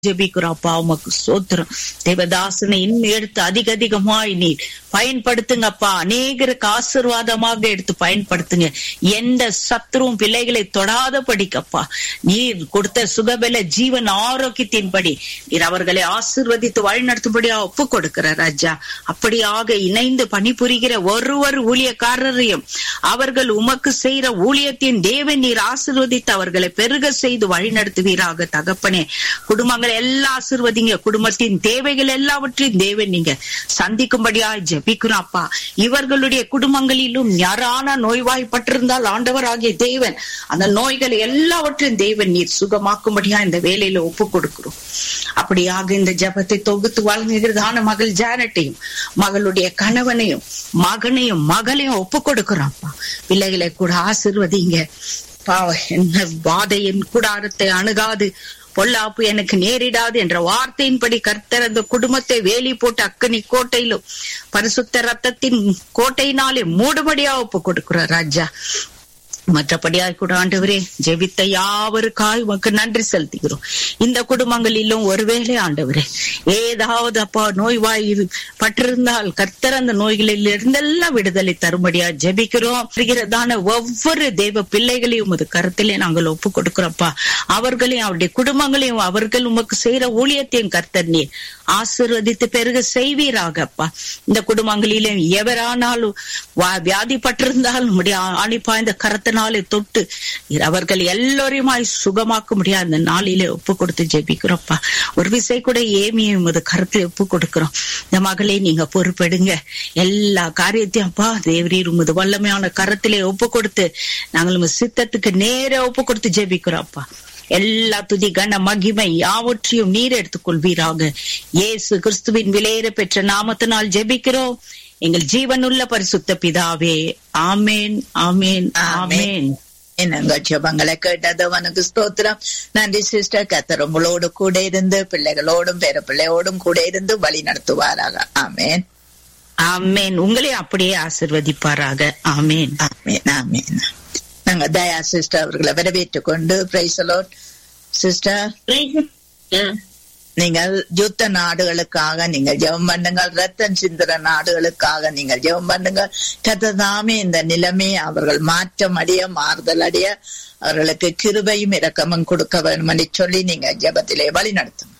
ஜெபிக்கிறோம்ப்பா உமக்கு சோத்திரம் தேவதாசனை இன்னும் எடுத்து அதிக அதிகமாய் நீர் பயன்படுத்துங்கப்பா அநேகருக்கு ஆசிர்வாதமாக எடுத்து பயன்படுத்துங்க எந்த சத்துருவும் பிள்ளைகளை தொடாத படிக்கப்பா நீர் கொடுத்த சுகபல ஜீவன் ஆரோக்கியத்தின்படி நீர் அவர்களை ஆசிர்வதித்து வழிநடத்தும்படியா ஒப்பு கொடுக்கிற ராஜா அப்படியாக இணைந்து பணிபுரிகிற ஒருவர் ஊழியக்காரரையும் அவர்கள் உமக்கு செய்யற ஊழியத்தின் தேவன் நீர் ஆசிர்வதித்து அவர்களை பெருக செய்து வழிநடத்துவீராக தகப்பனே குடும்பங்களை எல்லாம் ஆசிர்வதிங்க குடும்பத்தின் தேவைகள் எல்லாவற்றையும் தேவன் நீங்க சந்திக்கும்படியா ஜெபிக்கிறோம் அப்பா இவர்களுடைய குடும்பங்களிலும் யாரான நோய்வாய்ப்பட்டிருந்தால் ஆண்டவர் ஆகிய தேவன் அந்த நோய்களை எல்லாவற்றையும் தேவன் நீர் சுகமாக்கும்படியா இந்த வேலையில ஒப்பு கொடுக்கிறோம் அப்படியாக இந்த ஜபத்தை தொகுத்து வழங்குகிறதான மகள் ஜானட்டையும் மகளுடைய கணவனையும் மகனையும் மகளையும் ஒப்பு கொடுக்கிறோம் அப்பா பிள்ளைகளை கூட ஆசிர்வதிங்க பாவ என்ன வாதையின் கூடாரத்தை அணுகாது பொல்லாப்பு எனக்கு நேரிடாது என்ற வார்த்தையின்படி கர்த்தர் அந்த குடும்பத்தை வேலி போட்டு அக்கனி கோட்டையிலும் பரிசுத்த ரத்தத்தின் கோட்டையினாலே மூடுபடியா ஒப்பு கொடுக்கிறார் ராஜா மற்றபடியாய் கூட ஆண்டவரே ஜெபித்த யாவருக்காய் உமக்கு நன்றி செலுத்துகிறோம் இந்த குடும்பங்களிலும் ஒருவேளை ஆண்டவரே ஏதாவது அப்பா நோய்வாய் பட்டிருந்தால் கர்த்தர் அந்த நோய்களில் இருந்தெல்லாம் விடுதலை தரும்படியா ஜெபிக்கிறோம் வருகிறதான ஒவ்வொரு தெய்வ பிள்ளைகளையும் உமது கருத்திலே நாங்கள் ஒப்பு கொடுக்கிறோம்ப்பா அவர்களையும் அவருடைய குடும்பங்களையும் அவர்கள் உமக்கு செய்யற ஊழியத்தையும் கர்த்தர் நீர் ஆசிர்வதித்து பெருக செய்வீராகப்பா இந்த குடும்பங்களிலும் எவரானாலும் வியாதிப்பட்டிருந்தால் உடைய ஆணிப்பா இந்த கரத்தினாலே தொட்டு அவர்கள் எல்லோரையுமாய் சுகமாக்க முடியாது அந்த நாளிலே ஒப்பு கொடுத்து ஜெபிக்கிறோம்ப்பா ஒரு விசை கூட ஏமியை உமது கருத்துல ஒப்பு கொடுக்கிறோம் இந்த மகளை நீங்க பொறுப்பெடுங்க எல்லா காரியத்தையும் அப்பா தேவரீர் உமது வல்லமையான கரத்திலே ஒப்பு கொடுத்து நாங்கள் உங்க சித்தத்துக்கு நேர ஒப்பு கொடுத்து ஜெபிக்கிறோம்ப்பா எல்லா துதி கன மகிமை யாவற்றையும் நீர் எடுத்துக் கொள்வீராக இயேசு கிறிஸ்துவின் விலையேற பெற்ற நாமத்தினால் ஜெபிக்கிறோம் எங்கள் ஜீவனுள்ள பரிசுத்த பிதாவே ஆமேன் ஆமேன் ஆமேன் என்னங்க ஜபங்களை கேட்டது உனக்கு ஸ்தோத்திரம் நன்றி சிஸ்டர் கத்தர் உங்களோடு கூட இருந்து பிள்ளைகளோடும் பேர பிள்ளையோடும் கூட இருந்து வழி நடத்துவாராக ஆமேன் ஆமேன் உங்களே அப்படியே ஆசிர்வதிப்பாராக ஆமேன் ஆமேன் ஆமேன் நாங்க தயா சிஸ்டர் அவர்களை வரவேற்றுக் கொண்டு பிரைசலோட் சிஸ்டர் நீங்கள் யுத்த நாடுகளுக்காக நீங்கள் ஜெபம் பண்ணுங்கள் ரத்தம் சிந்துற நாடுகளுக்காக நீங்கள் ஜெபம் பண்ணுங்கள் கத்ததாமே இந்த நிலைமை அவர்கள் மாற்றம் அடைய மாறுதல் அடைய அவர்களுக்கு கிருபையும் இரக்கமும் கொடுக்க வேண்டும் என்று சொல்லி நீங்க ஜெபத்திலே வழி நடத்துங்க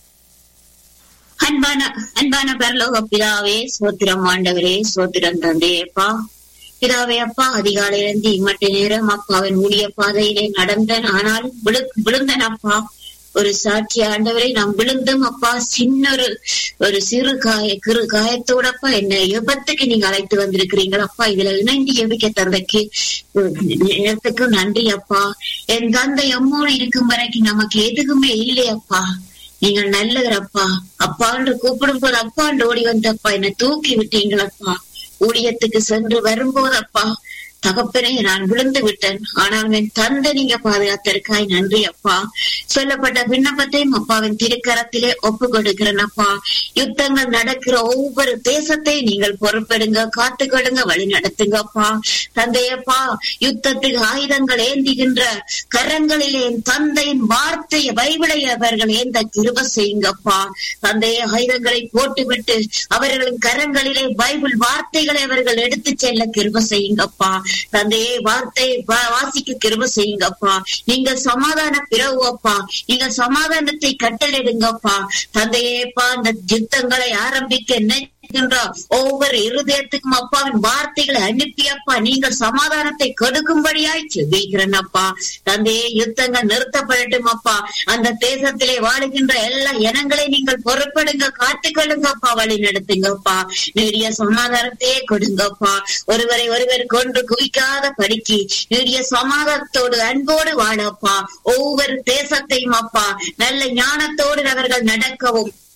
அன்பான அன்பான பரலோக பிதாவே சோத்திரம் ஆண்டவரே சோத்திரம் தந்தையப்பா பிதாவே அப்பா அதிகாலையிலிருந்து இம்மட்ட நேரம் அப்பாவின் ஊழிய பாதையிலே நடந்தன் ஆனாலும் விழுந்தன் அப்பா ஒரு சாட்சி ஆண்டவரை நாம் விழுந்தும் அப்பா சின்ன ஒரு ஒரு சிறு காய கிரு காயத்தோடப்பா என்ன எபத்துக்கு நீங்க அழைத்து வந்திருக்கிறீங்க அப்பா இதுல இணைந்து எபிக்க தந்தைக்கு நேரத்துக்கு நன்றி அப்பா என் தந்தை எம்மோடு இருக்கும் வரைக்கும் நமக்கு எதுக்குமே இல்லையப்பா நீங்கள் நல்லவரப்பா அப்பான்று கூப்பிடும் போது அப்பாண்டு ஓடி வந்தப்பா என்னை தூக்கி விட்டீங்களப்பா ஊழியத்துக்கு சென்று வரும்போது அப்பா தகப்பனே நான் விழுந்து விட்டேன் ஆனால் என் தந்தை நீங்க பாதுகாத்திருக்காய் நன்றி அப்பா சொல்லப்பட்ட விண்ணப்பத்தையும் அப்பாவின் திருக்கரத்திலே ஒப்பு கொடுக்கிறேன் அப்பா யுத்தங்கள் நடக்கிற ஒவ்வொரு தேசத்தையும் நீங்கள் பொறுப்பெடுங்க காத்துக்கொடுங்க வழி நடத்துங்க அப்பா தந்தையப்பா யுத்தத்துக்கு ஆயுதங்கள் ஏந்திகின்ற கரங்களிலே என் தந்தையின் வார்த்தையை பைபிளை அவர்கள் ஏந்த கிருப செய்யுங்கப்பா தந்தைய ஆயுதங்களை போட்டுவிட்டு அவர்களின் கரங்களிலே பைபிள் வார்த்தைகளை அவர்கள் எடுத்து செல்ல கிருப செய்யுங்கப்பா தந்தையே வார்த்தை வாசிக்க கிருப செய்யுங்கப்பா நீங்க சமாதான பிறவு அப்பா நீங்க சமாதானத்தை கட்டளிடுங்கப்பா தந்தையேப்பா அந்த யுத்தங்களை ஆரம்பிக்க என்ன ஒவ்வொரு இருதயத்துக்கும் அப்பாவின் வார்த்தைகளை அனுப்பி அப்பா நீங்கள் சமாதானத்தை கொடுக்கும்படியாய் செபிக்கிறேன் அப்பா தந்தையே யுத்தங்கள் நிறுத்தப்படட்டும் அப்பா அந்த தேசத்திலே வாழுகின்ற எல்லா இனங்களை நீங்கள் பொறுப்படுங்க காத்துக்கொள்ளுங்கப்பா வழி நடத்துங்கப்பா நீடிய சமாதானத்தையே கொடுங்கப்பா ஒருவரை ஒருவர் கொன்று குவிக்காத படிக்கு நீடிய சமாதானத்தோடு அன்போடு வாழப்பா ஒவ்வொரு தேசத்தையும் அப்பா நல்ல ஞானத்தோடு அவர்கள் நடக்கவும்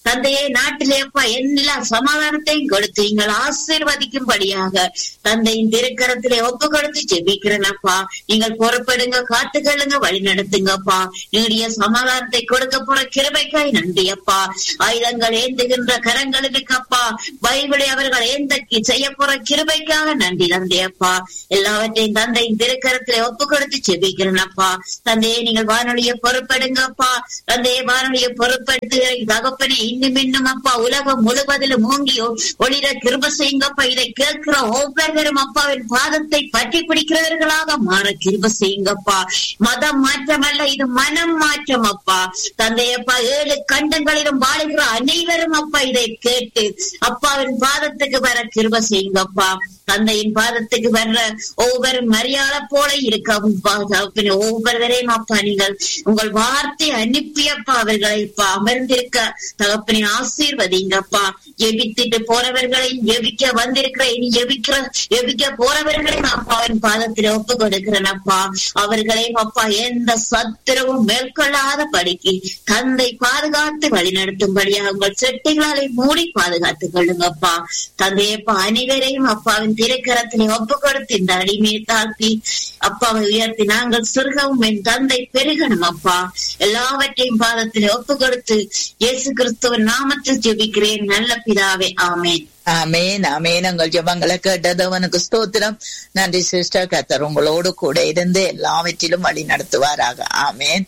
தந்தையே நாட்டிலே அப்பா எல்லா சமாதானத்தையும் கொடுத்து நீங்கள் ஆசீர்வதிக்கும்படியாக தந்தையின் திருக்கரத்திலே ஒப்பு கொடுத்து ஜெபிக்கிறேனப்பா நீங்கள் பொறுப்படுங்க காத்துக்கொள்ளுங்க வழி நடத்துங்கப்பா நீடிய சமாதானத்தை கொடுக்க போற கிருபைக்காய் நன்றி அப்பா ஆயுதங்கள் ஏந்துகின்ற கரங்களுக்கு அப்பா பைபிளை அவர்கள் ஏந்த செய்ய போற கிருபைக்காக நன்றி தந்தையப்பா எல்லாவற்றையும் தந்தையின் திருக்கரத்திலே ஒப்பு கொடுத்து ஜெபிக்கிறேனப்பா தந்தையே நீங்கள் வானொலியை பொறுப்படுங்கப்பா தந்தையே வானொலியை பொறுப்படுத்துகிற தகப்பனே இன்னும் இன்னும் அப்பா உலகம் முழுவதிலும் மூங்கி ஒளிர கிருப செய்யுங்கப்பா இதை கேட்கிற ஒவ்வொருவரும் அப்பாவின் பாதத்தை பற்றி பிடிக்கிறவர்களாக மாற கிருப செய்யுங்கப்பா மதம் மாற்றமல்ல இது மனம் மாற்றம் அப்பா தந்தையப்பா ஏழு கண்டங்களிலும் வாழுகிற அனைவரும் அப்பா இதை கேட்டு அப்பாவின் பாதத்துக்கு வர கிருப செய்யுங்கப்பா தந்தையின் பாதத்துக்கு வர்ற ஒவ்வொரு மரியாதை போல இருக்கவும் ஒவ்வொருவரையும் அப்பா நீங்கள் உங்கள் வார்த்தை அனுப்பியப்பா அவர்களை இப்ப அமர்ந்திருக்க தகப்பனை ஆசீர்வதிங்கப்பா எபித்துட்டு போறவர்களையும் எபிக்க வந்திருக்கிற இனி எபிக்கிற எபிக்க போறவர்களையும் அப்பாவின் பாதத்தில் ஒப்பு கொடுக்கிறேனப்பா அவர்களையும் அப்பா எந்த சத்திரவும் மேற்கொள்ளாத படிக்கு தந்தை பாதுகாத்து வழிநடத்தும்படியாக உங்கள் செட்டிகளாலை மூடி பாதுகாத்துக் கொள்ளுங்கப்பா தந்தையப்பா அனைவரையும் அப்பாவின் திருக்கரத்திலே ஒப்பு கொடுத்து இந்த அடிமையை தாழ்த்தி அப்பாவை உயர்த்தி நாங்கள் சிறுகவும் என் தந்தை பெருகணும் அப்பா எல்லாவற்றையும் பாதத்திலே ஒப்பு கொடுத்து இயேசு கிறிஸ்துவின் நாமத்தில் ஜெபிக்கிறேன் நல்ல பிதாவே ஆமேன் ஆமேன் ஆமேன் உங்கள் ஜபங்களை கேட்டதவனுக்கு ஸ்தோத்திரம் நன்றி சிஸ்டர் கத்தர் உங்களோடு கூட இருந்து எல்லாவற்றிலும் வழி நடத்துவாராக ஆமேன்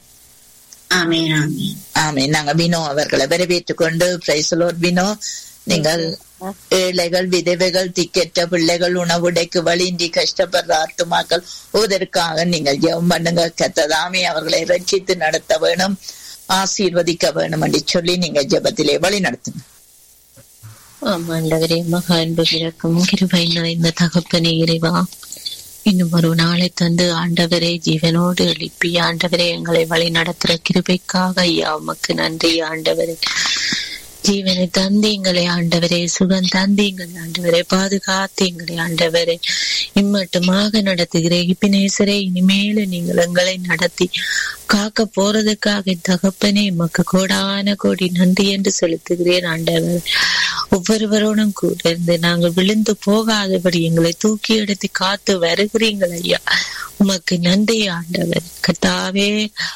ஆமேன் ஆமேன் ஆமேன் நாங்க வினோ அவர்களை வரவேற்றுக் கொண்டு பிரைசலோர் வினோ நீங்கள் ஏழைகள் விதவைகள் திக்கெட்ட பிள்ளைகள் உணவுடைக்கு வழியின்றி கஷ்டப்படுற ஆத்துமாக்கள் இதற்காக நீங்கள் ஜெபம் பண்ணுங்க கத்ததாமே அவர்களை ரட்சித்து நடத்த வேணும் ஆசீர்வதிக்க வேணும் என்று சொல்லி நீங்க ஜெபத்திலே வழி நடத்துங்க ஆமாண்டவரே மகா அன்பு கிழக்கும் கிருபை நிறைந்த தகப்பனே இறைவா இன்னும் ஒரு நாளை தந்து ஆண்டவரே ஜீவனோடு எழுப்பி ஆண்டவரே எங்களை வழி நடத்துற கிருபைக்காக ஐயா உமக்கு நன்றி ஆண்டவரே ஜீவனை தந்தீங்களே ஆண்டவரே சுகம் தந்தீங்கள் ஆண்டவரே பாதுகாத்தீங்களே ஆண்டவரே இம்மட்டுமாக நடத்துகிற இப்பினேசரே இனிமேல நீங்கள் எங்களை நடத்தி காக்க போறதுக்காக தகப்பனே மக்கு கோடான கோடி நன்றி என்று செலுத்துகிறேன் ஆண்டவர் ஒவ்வொருவரோடும் கூட இருந்து நாங்கள் விழுந்து போகாதபடி எங்களை தூக்கி எடுத்து காத்து வருகிறீங்கள் ஐயா உமக்கு நன்றி ஆண்டவர் கத்தாவே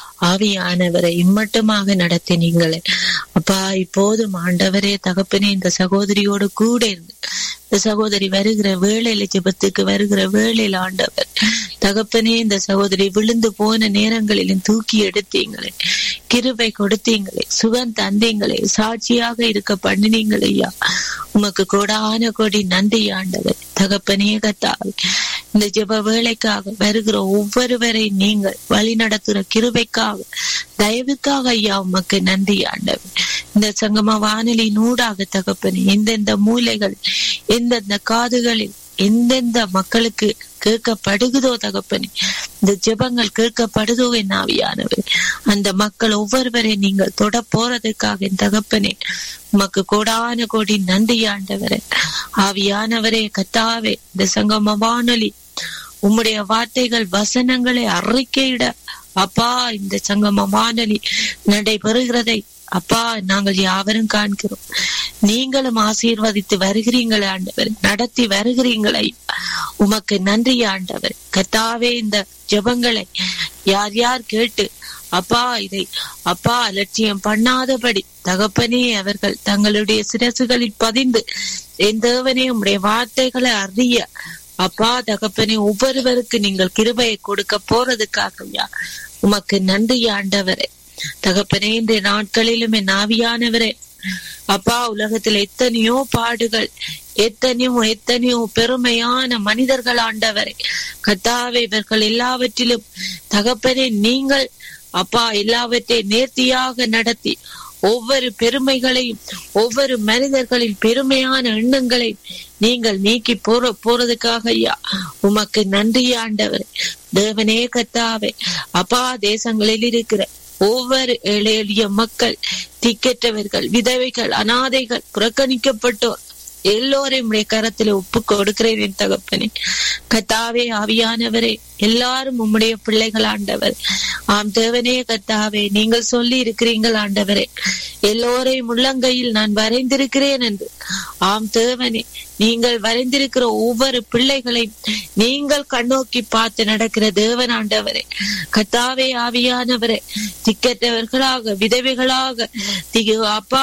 ஆவியானவரை இம்மட்டுமாக நடத்தினீங்களே அப்பா இப்போதும் ஆண்டவரே தகப்பனே இந்த சகோதரியோடு கூட இருந்து இந்த சகோதரி வருகிற வேளையில ஜெபத்துக்கு வருகிற வேளையில் ஆண்டவர் தகப்பனே இந்த சகோதரி விழுந்து போன நேரங்களிலும் தூக்கி எடுத்தீங்களே கிருபை கொடுத்தீங்களே சுகம் தந்தீங்களே சாட்சியாக இருக்க பண்ணினீங்களே ஐயா உமக்கு கோடான கோடி நன்றி ஆண்டவர் தகப்பனே கத்தாவே இந்த ஜெப வேலைக்காக வருகிற ஒவ்வொருவரை நீங்கள் வழி நடத்துகிற கிருபைக்காக தயவுக்காக ஐயா உமக்கு நன்றி ஆண்டவர் இந்த சங்கம வானொலி நூடாக தகப்பனே எந்தெந்த மூலைகள் எந்தெந்த காதுகளில் எந்தெந்த மக்களுக்கு கேட்கப்படுகுதோ தகப்பனே இந்த ஜெபங்கள் கேட்கப்படுதோ என் ஆவியானவர் அந்த மக்கள் ஒவ்வொருவரை நீங்கள் தொட போறதுக்காக என் தகப்பனே உமக்கு கோடான கோடி நன்றி ஆண்டவரே ஆவியானவரே கத்தாவே இந்த சங்கம வானொலி உம்முடைய வார்த்தைகள் வசனங்களை அறிக்கையிட அப்பா இந்த சங்கம வானொலி நடைபெறுகிறதை அப்பா நாங்கள் யாவரும் காண்கிறோம் நீங்களும் ஆசீர்வதித்து வருகிறீங்களே ஆண்டவர் நடத்தி வருகிறீங்களே உமக்கு நன்றி ஆண்டவர் கத்தாவே இந்த ஜபங்களை யார் யார் கேட்டு அப்பா இதை அப்பா அலட்சியம் பண்ணாதபடி தகப்பனே அவர்கள் தங்களுடைய சிரசுகளில் பதிந்து என் தேவனே உடைய வார்த்தைகளை அறிய அப்பா தகப்பனே ஒவ்வொருவருக்கு நீங்கள் கிருபையை கொடுக்க போறதுக்காக உமக்கு நன்றி ஆண்டவரே தகப்பனே இந்த நாட்களிலும் என் ஆவியானவரே அப்பா உலகத்தில் எத்தனையோ பாடுகள் எத்தனையோ எத்தனையோ பெருமையான மனிதர்கள் ஆண்டவரை கத்தாவை இவர்கள் எல்லாவற்றிலும் தகப்பனே நீங்கள் அப்பா எல்லாவற்றையும் நேர்த்தியாக நடத்தி ஒவ்வொரு பெருமைகளையும் ஒவ்வொரு மனிதர்களின் பெருமையான எண்ணங்களை நீங்கள் நீக்கி போற போறதுக்காக ஐயா உமக்கு நன்றி ஆண்டவர் தேவனே கத்தாவே அப்பா தேசங்களில் இருக்கிற ஒவ்வொரு ஏழை எளிய மக்கள் திக்கற்றவர்கள் விதவைகள் அனாதைகள் புறக்கணிக்கப்பட்டோர் எல்லோரையும் உடைய கரத்துல ஒப்பு கொடுக்கிறேன் என் தகப்பனே கத்தாவே ஆவியானவரே எல்லாரும் உம்முடைய பிள்ளைகள் ஆண்டவர் ஆம் தேவனே கத்தாவே நீங்கள் சொல்லி இருக்கிறீங்கள் ஆண்டவரே எல்லோரையும் உள்ளங்கையில் நான் வரைந்திருக்கிறேன் என்று ஆம் தேவனே நீங்கள் வரைந்திருக்கிற ஒவ்வொரு பிள்ளைகளையும் நீங்கள் கண்ணோக்கி பார்த்து நடக்கிற தேவன் ஆண்டவரே கத்தாவே ஆவியானவரே திக்கற்றவர்களாக விதவைகளாக திகு அப்பா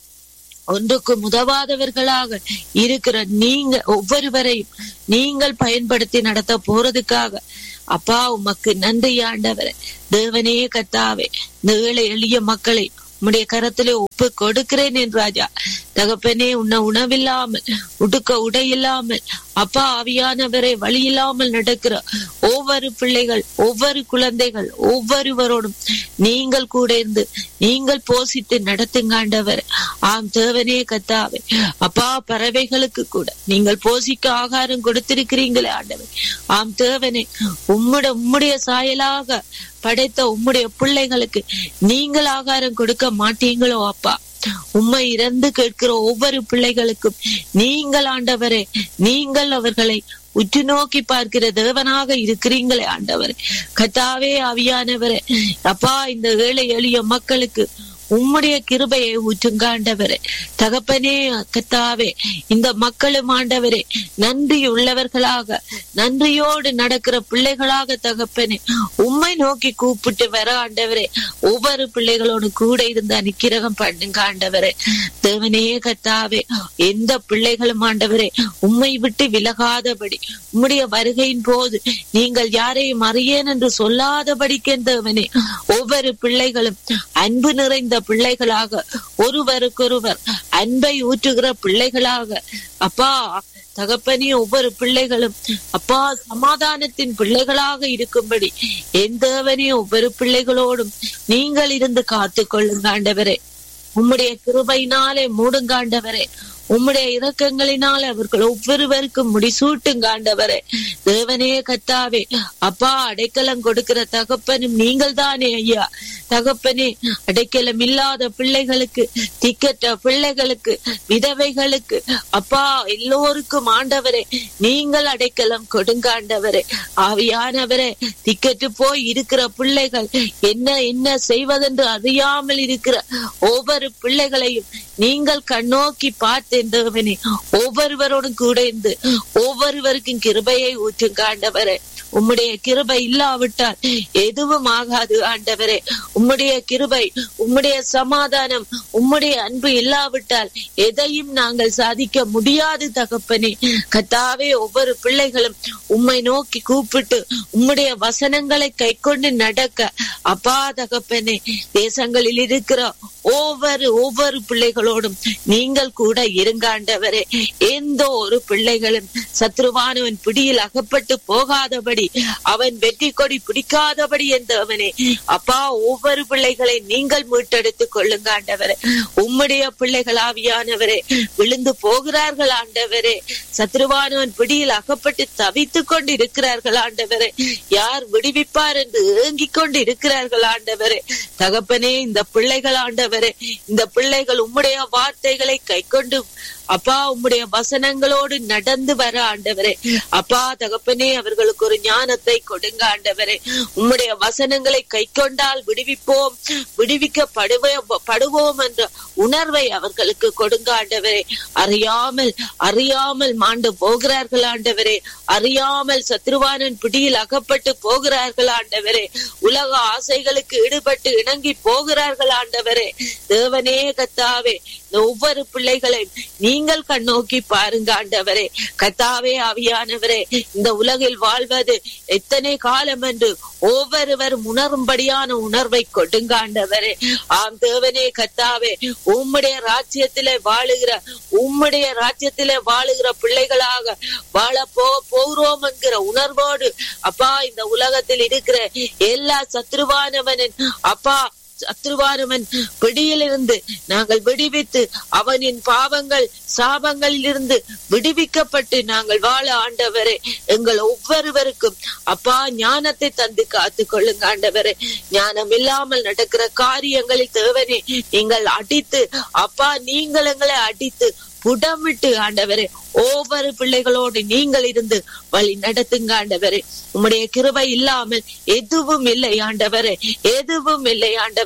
ஒன்றுக்கு உதவாதவர்களாக இருக்கிற நீங்க ஒவ்வொருவரையும் நீங்கள் பயன்படுத்தி நடத்த போறதுக்காக அப்பா உமக்கு நன்றி ஆண்டவரே தேவனே கத்தாவே இந்த ஏழை எளிய மக்களை உம்முடைய கரத்திலே ஒப்பு கொடுக்கிறேன் என் ராஜா தகப்பனே உன்னை உணவில்லாமல் உடுக்க உடை இல்லாமல் அப்பா ஆவியானவரை வழி இல்லாமல் நடக்கிற ஒவ்வொரு பிள்ளைகள் ஒவ்வொரு குழந்தைகள் ஒவ்வொருவரோடும் நீங்கள் கூட இருந்து நீங்கள் போசித்து நடத்துங்க ஆண்டவர் ஆம் தேவனே கத்தாவே அப்பா பறவைகளுக்கு கூட நீங்கள் போசிக்க ஆகாரம் கொடுத்திருக்கிறீங்களே ஆண்டவர் ஆம் தேவனே உம்முடைய உம்முடைய சாயலாக படைத்த உம்முடைய பிள்ளைகளுக்கு நீங்கள் ஆகாரம் கொடுக்க மாட்டீங்களோ அப்பா உம்மை இறந்து கேட்கிற ஒவ்வொரு பிள்ளைகளுக்கும் நீங்கள் ஆண்டவரே நீங்கள் அவர்களை உற்று நோக்கி பார்க்கிற தேவனாக இருக்கிறீங்களே ஆண்டவரே கத்தாவே ஆவியானவரே அப்பா இந்த ஏழை எளிய மக்களுக்கு உம்முடைய கிருபையை ஊற்றுங்க ஆண்டவரே தகப்பனே கத்தாவே இந்த மக்களும் ஆண்டவரே நன்றி உள்ளவர்களாக நன்றியோடு நடக்கிற பிள்ளைகளாக தகப்பனே உம்மை நோக்கி கூப்பிட்டு வர ஆண்டவரே ஒவ்வொரு பிள்ளைகளோடு கூட இருந்து அனுக்கிரகம் பண்ணுங்க ஆண்டவரே தேவனே கத்தாவே எந்த பிள்ளைகளும் ஆண்டவரே உம்மை விட்டு விலகாதபடி உம்முடைய வருகையின் போது நீங்கள் யாரையும் அறியேன் என்று சொல்லாதபடிக்கு தேவனே ஒவ்வொரு பிள்ளைகளும் அன்பு நிறைந்த பிள்ளைகளாக ஒருவருக்கொருவர் அன்பை ஊற்றுகிற பிள்ளைகளாக அப்பா தகப்பனே ஒவ்வொரு பிள்ளைகளும் அப்பா சமாதானத்தின் பிள்ளைகளாக இருக்கும்படி என் தேவனே ஒவ்வொரு பிள்ளைகளோடும் நீங்கள் இருந்து காத்து கொள்ளுங்க ஆண்டவரே உம்முடைய கிருபையினாலே மூடுங்க ஆண்டவரே உம்முடைய இரக்கங்களினால் அவர்கள் ஒவ்வொருவருக்கும் முடிசூட்டுங்க ஆண்டவரே தேவனே கத்தாவே அப்பா அடைக்கலம் கொடுக்கிற தகப்பனும் நீங்கள் தானே ஐயா தகப்பனே அடைக்கலம் இல்லாத பிள்ளைகளுக்கு திக்கற்ற பிள்ளைகளுக்கு விதவைகளுக்கு அப்பா எல்லோருக்கும் ஆண்டவரே நீங்கள் அடைக்கலம் கொடுங்க ஆண்டவரே ஆவியானவரே திக்கற்று போய் இருக்கிற பிள்ளைகள் என்ன என்ன செய்வதென்று அறியாமல் இருக்கிற ஒவ்வொரு பிள்ளைகளையும் நீங்கள் கண்ணோக்கி பார்த்து தேவனே ஒவ்வொருவரோடும் கூட இருந்து ஒவ்வொருவருக்கும் கிருபையை ஊற்றுங்க ஆண்டவரே உம்முடைய கிருபை இல்லாவிட்டால் எதுவும் ஆகாது ஆண்டவரே உம்முடைய கிருபை உம்முடைய சமாதானம் உம்முடைய அன்பு இல்லாவிட்டால் எதையும் நாங்கள் சாதிக்க முடியாது தகப்பனே கத்தாவே ஒவ்வொரு பிள்ளைகளும் உம்மை நோக்கி கூப்பிட்டு உம்முடைய வசனங்களை கை கொண்டு நடக்க அப்பா தகப்பனே தேசங்களில் இருக்கிற ஒவ்வொரு ஒவ்வொரு பிள்ளைகளோடும் நீங்கள் கூட இருங்க ஆண்டவரே எந்த ஒரு பிள்ளைகளும் சத்ருவானவன் பிடியில் அகப்பட்டு போகாதபடி அவன் வெற்றி கொடி பிடிக்காதபடி என்றவனே அப்பா ஒவ்வொரு பிள்ளைகளை நீங்கள் மீட்டெடுத்துக் கொள்ளுங்க ஆண்டவரே உம்முடைய பிள்ளைகள் ஆவியானவரே விழுந்து போகிறார்கள் ஆண்டவரே சத்ருவானவன் பிடியில் அகப்பட்டு தவித்துக் கொண்டு இருக்கிறார்கள் ஆண்டவரே யார் விடுவிப்பார் என்று ஏங்கிக் கொண்டு இருக்கிறார்கள் ஆண்டவரே தகப்பனே இந்த பிள்ளைகள் ஆண்டவரே இந்த பிள்ளைகள் உம்முடைய வார்த்தைகளை கை கொண்டு அப்பா உம்முடைய வசனங்களோடு நடந்து வர ஆண்டவரே அப்பா தகப்பனே அவர்களுக்கு ஒரு ஞானத்தை கொடுங்க ஆண்டவரே உம்முடைய வசனங்களை கை கொண்டால் விடுவிப்போம் விடுவிக்கப்படுவே படுவோம் என்ற உணர்வை அவர்களுக்கு கொடுங்க ஆண்டவரே அறியாமல் அறியாமல் மாண்டு போகிறார்கள் ஆண்டவரே அறியாமல் சத்ருவானன் பிடியில் அகப்பட்டு போகிறார்கள் ஆண்டவரே உலக ஆசைகளுக்கு ஈடுபட்டு இணங்கி போகிறார்கள் ஆண்டவரே தேவனே கத்தாவே இந்த ஒவ்வொரு பிள்ளைகளையும் நீங்கள் கண்ணோக்கி பாருங்க ஆண்டவரே கத்தாவே ஆவியானவரே இந்த உலகில் வாழ்வது எத்தனை காலம் என்று ஒவ்வொருவரும் உணரும்படியான உணர்வை கொடுங்க ஆண்டவரே ஆம் தேவனே கத்தாவே உம்முடைய ராஜ்யத்திலே வாழுகிற உம்முடைய ராஜ்யத்திலே வாழுகிற பிள்ளைகளாக வாழ போ போகிறோம் என்கிற உணர்வோடு அப்பா இந்த உலகத்தில் இருக்கிற எல்லா சத்ருவானவனின் அப்பா சத்ருவானவன் பிடியிலிருந்து நாங்கள் விடுவித்து அவனின் பாவங்கள் சாபங்களில் இருந்து விடுவிக்கப்பட்டு நாங்கள் வாழ ஆண்டவரே எங்கள் ஒவ்வொருவருக்கும் அப்பா ஞானத்தை தந்து காத்து கொள்ளுங்க ஆண்டவரே ஞானம் இல்லாமல் நடக்கிற காரியங்களில் தேவனே நீங்கள் அடித்து அப்பா நீங்கள் எங்களை அடித்து புடமிட்டு ஆண்டவரே ஒவ்வொரு பிள்ளைகளோடு நீங்கள் இருந்து வழி நடத்துங்க ஆண்டவரே உம்முடைய கிருபை இல்லாமல் எதுவும் இல்லை ஆண்டவரே எதுவும் இல்லை ஆண்டவரே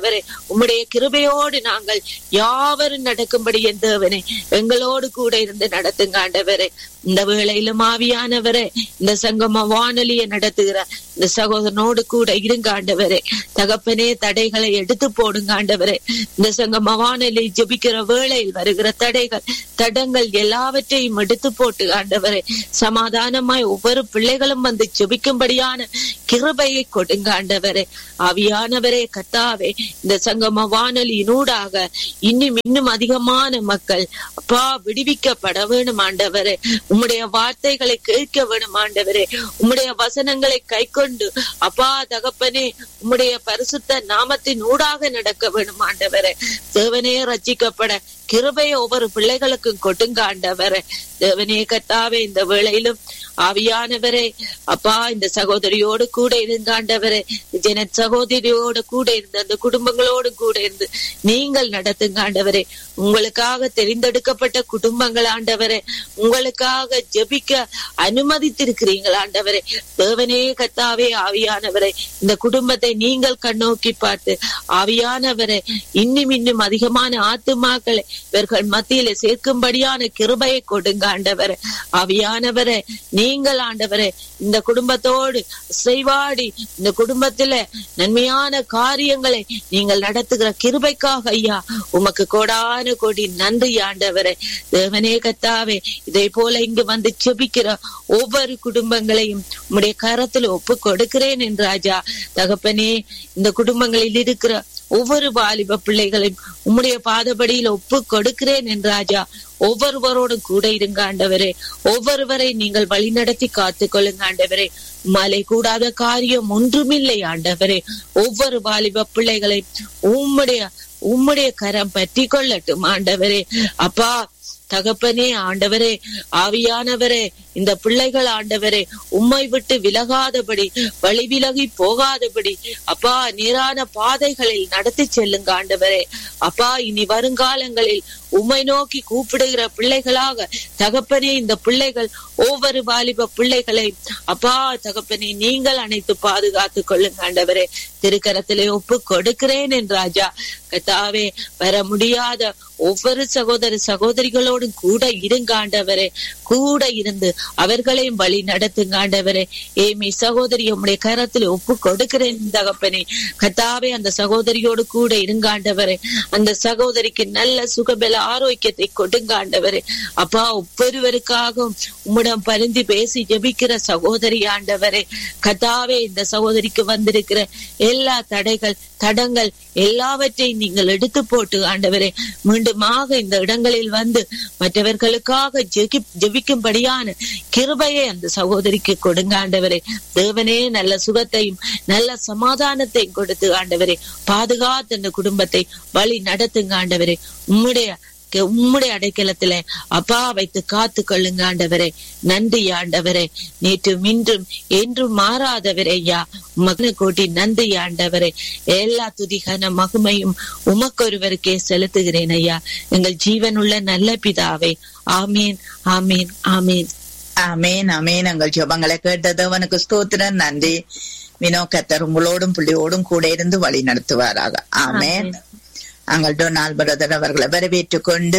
ஆண்டவரே உம்முடைய கிருபையோடு நாங்கள் யாவரும் நடக்கும்படி என் தேவனே எங்களோடு கூட இருந்து நடத்துங்க ஆண்டவரே இந்த வேளையிலும் ஆவியானவரே இந்த சங்கம வானொலியை நடத்துகிற இந்த சகோதரனோடு கூட இருங்க ஆண்டவரே தகப்பனே தடைகளை எடுத்து போடுங்க ஆண்டவரே இந்த சங்கம வானொலி ஜெபிக்கிற வேளையில் வருகிற தடைகள் தடங்கள் எல்லாவற்றையும் எடுத்து போட்டு ஆண்டவரே சமாதானமாய் ஒவ்வொரு பிள்ளைகளும் வந்து ஜெபிக்கும்படியான கிருபையை கொடுங்க ஆண்டவரே ஆவியானவரே கத்தாவே இந்த சங்கம வானொலியினூடாக இன்னும் இன்னும் அதிகமான மக்கள் அப்பா விடுவிக்கப்பட வேணும் ஆண்டவரே உம்முடைய வார்த்தைகளை கேட்க வேணும் ஆண்டவரே உம்முடைய வசனங்களை கை கொண்டு அப்பா தகப்பனே உம்முடைய பரிசுத்த நாமத்தின் ஊடாக நடக்க வேணும் ஆண்டவரே தேவனே ரச்சிக்கப்பட கிருபையை ஒவ்வொரு பிள்ளைகளுக்கும் கொடுங்க ஆண்டவரே தேவனே கத்தாவே இந்த வேளையிலும் ஆவியானவரே அப்பா இந்த சகோதரியோடு கூட இருந்த ஆண்டவரே ஜன சகோதரியோடு கூட இருந்து அந்த குடும்பங்களோடு கூட இருந்து நீங்கள் நடத்துங்க ஆண்டவரே உங்களுக்காக தெரிந்தெடுக்கப்பட்ட குடும்பங்கள் ஆண்டவரே உங்களுக்காக ஜெபிக்க அனுமதித்திருக்கிறீர்கள் ஆண்டவரே தேவனே கத்தாவே ஆவியானவரே இந்த குடும்பத்தை நீங்கள் கண்ணோக்கி பார்த்து ஆவியானவரே இன்னும் இன்னும் அதிகமான ஆத்துமாக்களை இவர்கள் மத்தியில சேர்க்கும்படியான கிருபையை கொடுங்க ஆண்டவரே ஆவியானவரே நீங்கள் ஆண்டவரே இந்த குடும்பத்தோடு செய்வாடி இந்த குடும்பத்தில நன்மையான காரியங்களை நீங்கள் நடத்துகிற கிருபைக்காக ஐயா உமக்கு கோடான கோடி நன்றி ஆண்டவரே தேவனே கத்தாவே இதே போல இங்கு வந்து செபிக்கிற ஒவ்வொரு குடும்பங்களையும் உம்முடைய கரத்துல ஒப்பு கொடுக்கிறேன் என்று ராஜா தகப்பனே இந்த குடும்பங்களில் இருக்கிற ஒவ்வொரு வாலிப பிள்ளைகளையும் உம்முடைய பாதபடியில் ஒப்பு கொடுக்கிறேன் என்று ராஜா ஒவ்வொருவரோடும் கூட இருங்க ஆண்டவரே ஒவ்வொருவரை நீங்கள் வழிநடத்தி காத்து கொள்ளுங்க ஆண்டவரே மலை கூடாத காரியம் ஒன்றுமில்லை ஆண்டவரே ஒவ்வொரு வாலிப பிள்ளைகளை உம்முடைய உம்முடைய கரம் பற்றி கொள்ளட்டும் ஆண்டவரே அப்பா தகப்பனே ஆண்டவரே ஆவியானவரே இந்த பிள்ளைகள் ஆண்டவரே உம்மை விட்டு விலகாதபடி வழி விலகி போகாதபடி அப்பா நேரான பாதைகளில் நடத்தி செல்லுங்க ஆண்டவரே அப்பா இனி வருங்காலங்களில் உம்மை நோக்கி கூப்பிடுகிற பிள்ளைகளாக தகப்பனே இந்த பிள்ளைகள் ஒவ்வொரு வாலிப பிள்ளைகளை அப்பா தகப்பனே நீங்கள் அனைத்து பாதுகாத்து கொள்ளுங்க ஆண்டவரே திருக்கரத்திலே ஒப்பு கொடுக்கிறேன் என் ராஜா கத்தாவே வர முடியாத ஒவ்வொரு சகோதர சகோதரிகளோடும் கூட இருங்க ஆண்டவரே கூட இருந்து அவர்களையும் வழி நடத்துங்க ஆண்டவரே ஏமி சகோதரி உம்முடைய கரத்தில் ஒப்பு கொடுக்கிறேன் தகப்பனே கத்தாவே அந்த சகோதரியோடு கூட இருங்க ஆண்டவரே அந்த சகோதரிக்கு நல்ல சுகபல ஆரோக்கியத்தை கொடுங்க ஆண்டவரே அப்பா ஒவ்வொருவருக்காகவும் உம்மிடம் பரிந்து பேசி ஜெபிக்கிற சகோதரி ஆண்டவரே கத்தாவே இந்த சகோதரிக்கு வந்திருக்கிற எல்லா தடைகள் தடங்கள் எல்லாவற்றையும் நீங்கள் எடுத்து போட்டு ஆண்டவரே மீண்டுமாக இந்த இடங்களில் வந்து மற்றவர்களுக்காக ஜெகி- ஜெபிக்கும்படியான கிருபையை அந்த சகோதரிக்கு கொடுங்க ஆண்டவரே தேவனே நல்ல சுகத்தையும் நல்ல சமாதானத்தையும் கொடுத்து ஆண்டவரே பாதுகாத்து அந்த குடும்பத்தை வழி நடத்துங்க ஆண்டவரே உம்முடைய உம்முடைய அடைக்கலத்தில அப்பா வைத்து காத்து கொள்ளுங்க ஆண்டவரே நன்றி ஆண்டவரே நேற்றும் இன்றும் என்றும் மாறாதவரே ஐயா மகன கோட்டி நன்றி ஆண்டவரே எல்லா துதிகான மகிமையும் உமக்கொருவருக்கே செலுத்துகிறேன் ஐயா எங்கள் ஜீவனுள்ள நல்ல பிதாவே ஆமீன் ஆமீன் ஆமீன் அமேன் அமேன் எங்கள் ஜெபங்களை கேட்டது அவனுக்கு ஸ்தோத்திரம் நன்றி வினோ கத்தர் உங்களோடும் பிள்ளையோடும் கூட இருந்து வழி நடத்துவாராக ஆமேன் அங்கள் டொனால்ட் பிரதர் அவர்களை வரவேற்றுக் கொண்டு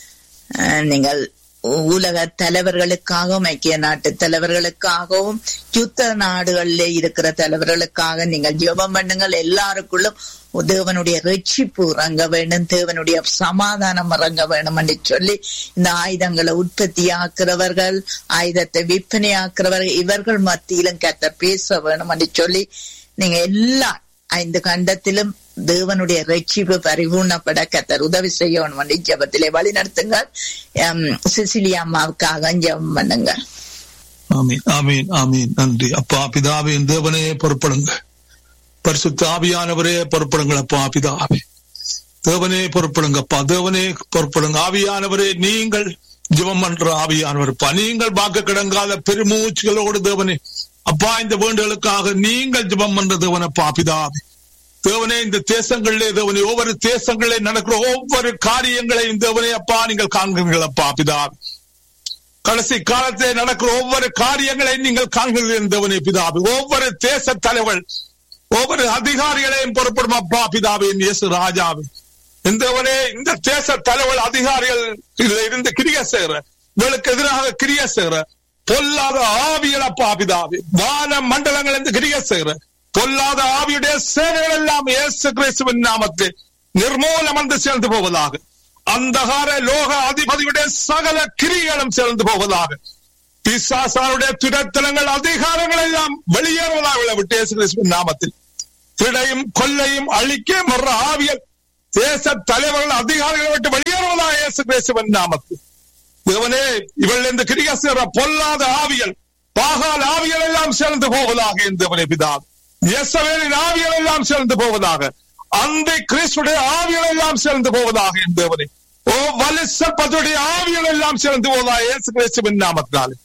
அஹ், நீங்கள் உலக தலைவர்களுக்காகவும் ஐக்கிய நாட்டு தலைவர்களுக்காகவும் யுத்த நாடுகளிலே இருக்கிற தலைவர்களுக்காக நீங்கள் ஜெபம் பண்ணுங்கள் எல்லாருக்குள்ளும் தேவனுடைய ரட்சிப்பு இறங்க வேண்டும் தேவனுடைய சமாதானம் இறங்க வேண்டும் என்று சொல்லி இந்த ஆயுதங்களை உற்பத்தியாக்குறவர்கள் ஆயுதத்தை விற்பனையாக்குறவர்கள் இவர்கள் மத்தியிலும் கத்த பேச வேணும் என்று சொல்லி நீங்க எல்லா ஐந்து கண்டத்திலும் தேவனுடைய ரட்சிப்பு பரிபூர்ணப்பட கத்தர் உதவி செய்யணும் என்று ஜெபத்திலே வழி நடத்துங்கள் சிசிலியா அம்மாவுக்காக ஜெபம் பண்ணுங்க ஆமீன் ஆமீன் ஆமீன் நன்றி அப்பா பிதாவின் தேவனே பொறுப்படுங்க பரிசுத்த ஆவியானவரே பொறுப்படுங்கள் அப்பா பிதாவே தேவனே பொறுப்படுங்க அப்பா தேவனே பொறுப்படுங்க ஆவியானவரே நீங்கள் ஜெபம் பண்ற ஆவியானவர் அப்பா நீங்கள் வாக்கு கிடங்காத பெருமூச்சுகளோடு தேவனே அப்பா இந்த வேண்டுகளுக்காக நீங்கள் ஜெபம் பண்ற தேவனப்பா பிதாவே தேவனே இந்த தேசங்களிலே தேவனே ஒவ்வொரு தேசங்களிலே நடக்கிற ஒவ்வொரு காரியங்களையும் தேவனே அப்பா நீங்கள் காண்கிறீர்கள் அப்பா பிதாவே கடைசி காலத்தில் நடக்கிற ஒவ்வொரு காரியங்களையும் நீங்கள் காண்கிறீர்கள் தேவனே பிதாவே ஒவ்வொரு தேச தலைவர் ஒவ்வொரு அதிகாரிகளையும் பொறுப்படும் அப்பா பிதாவே இயேசு ராஜாவே இந்தவனே இந்த தேச தலைவர் அதிகாரிகள் இதுல இருந்து கிரிய செய்கிற இவளுக்கு எதிராக கிரிய செய்கிற பொல்லாத ஆவியல் அப்பா பிதாவே வான மண்டலங்கள் இருந்து கிரிய செய்கிற பொல்லாத ஆவியுடைய சேவைகள் எல்லாம் இயேசு கிறிஸ்துவின் நாமத்தில் நிர்மூலம் வந்து சேர்ந்து போவதாக அந்தகார லோக அதிபதியுடைய சகல கிரிகளும் சேர்ந்து போவதாக பிசாசாருடைய துரத்தலங்கள் அதிகாரங்கள் எல்லாம் வெளியேறுவதாக விட்டு இயேசு கிறிஸ்துவின் நாமத்தில் திடையும் கொல்லையும் அழிக்க மற ஆவியல் தேச தலைவர்கள் அதிகாரிகளை விட்டு வெளியேறுவதாக இயேசு கிறிஸ்துவின் நாமத்தில் தேவனே இவள் இந்த கிரியாசிற பொல்லாத ஆவியல் பாகால் ஆவியல் எல்லாம் சேர்ந்து போவதாக இந்த பிதா இயேசவேலின் ஆவியல் எல்லாம் சேர்ந்து போவதாக அந்த கிறிஸ்துடைய ஆவியல் எல்லாம் சேர்ந்து போவதாக என் தேவனே ஓ வலிசப்பதுடைய ஆவியல் எல்லாம் சேர்ந்து போவதாக இயேசு கிறிஸ்துவின் நாமத்தினாலே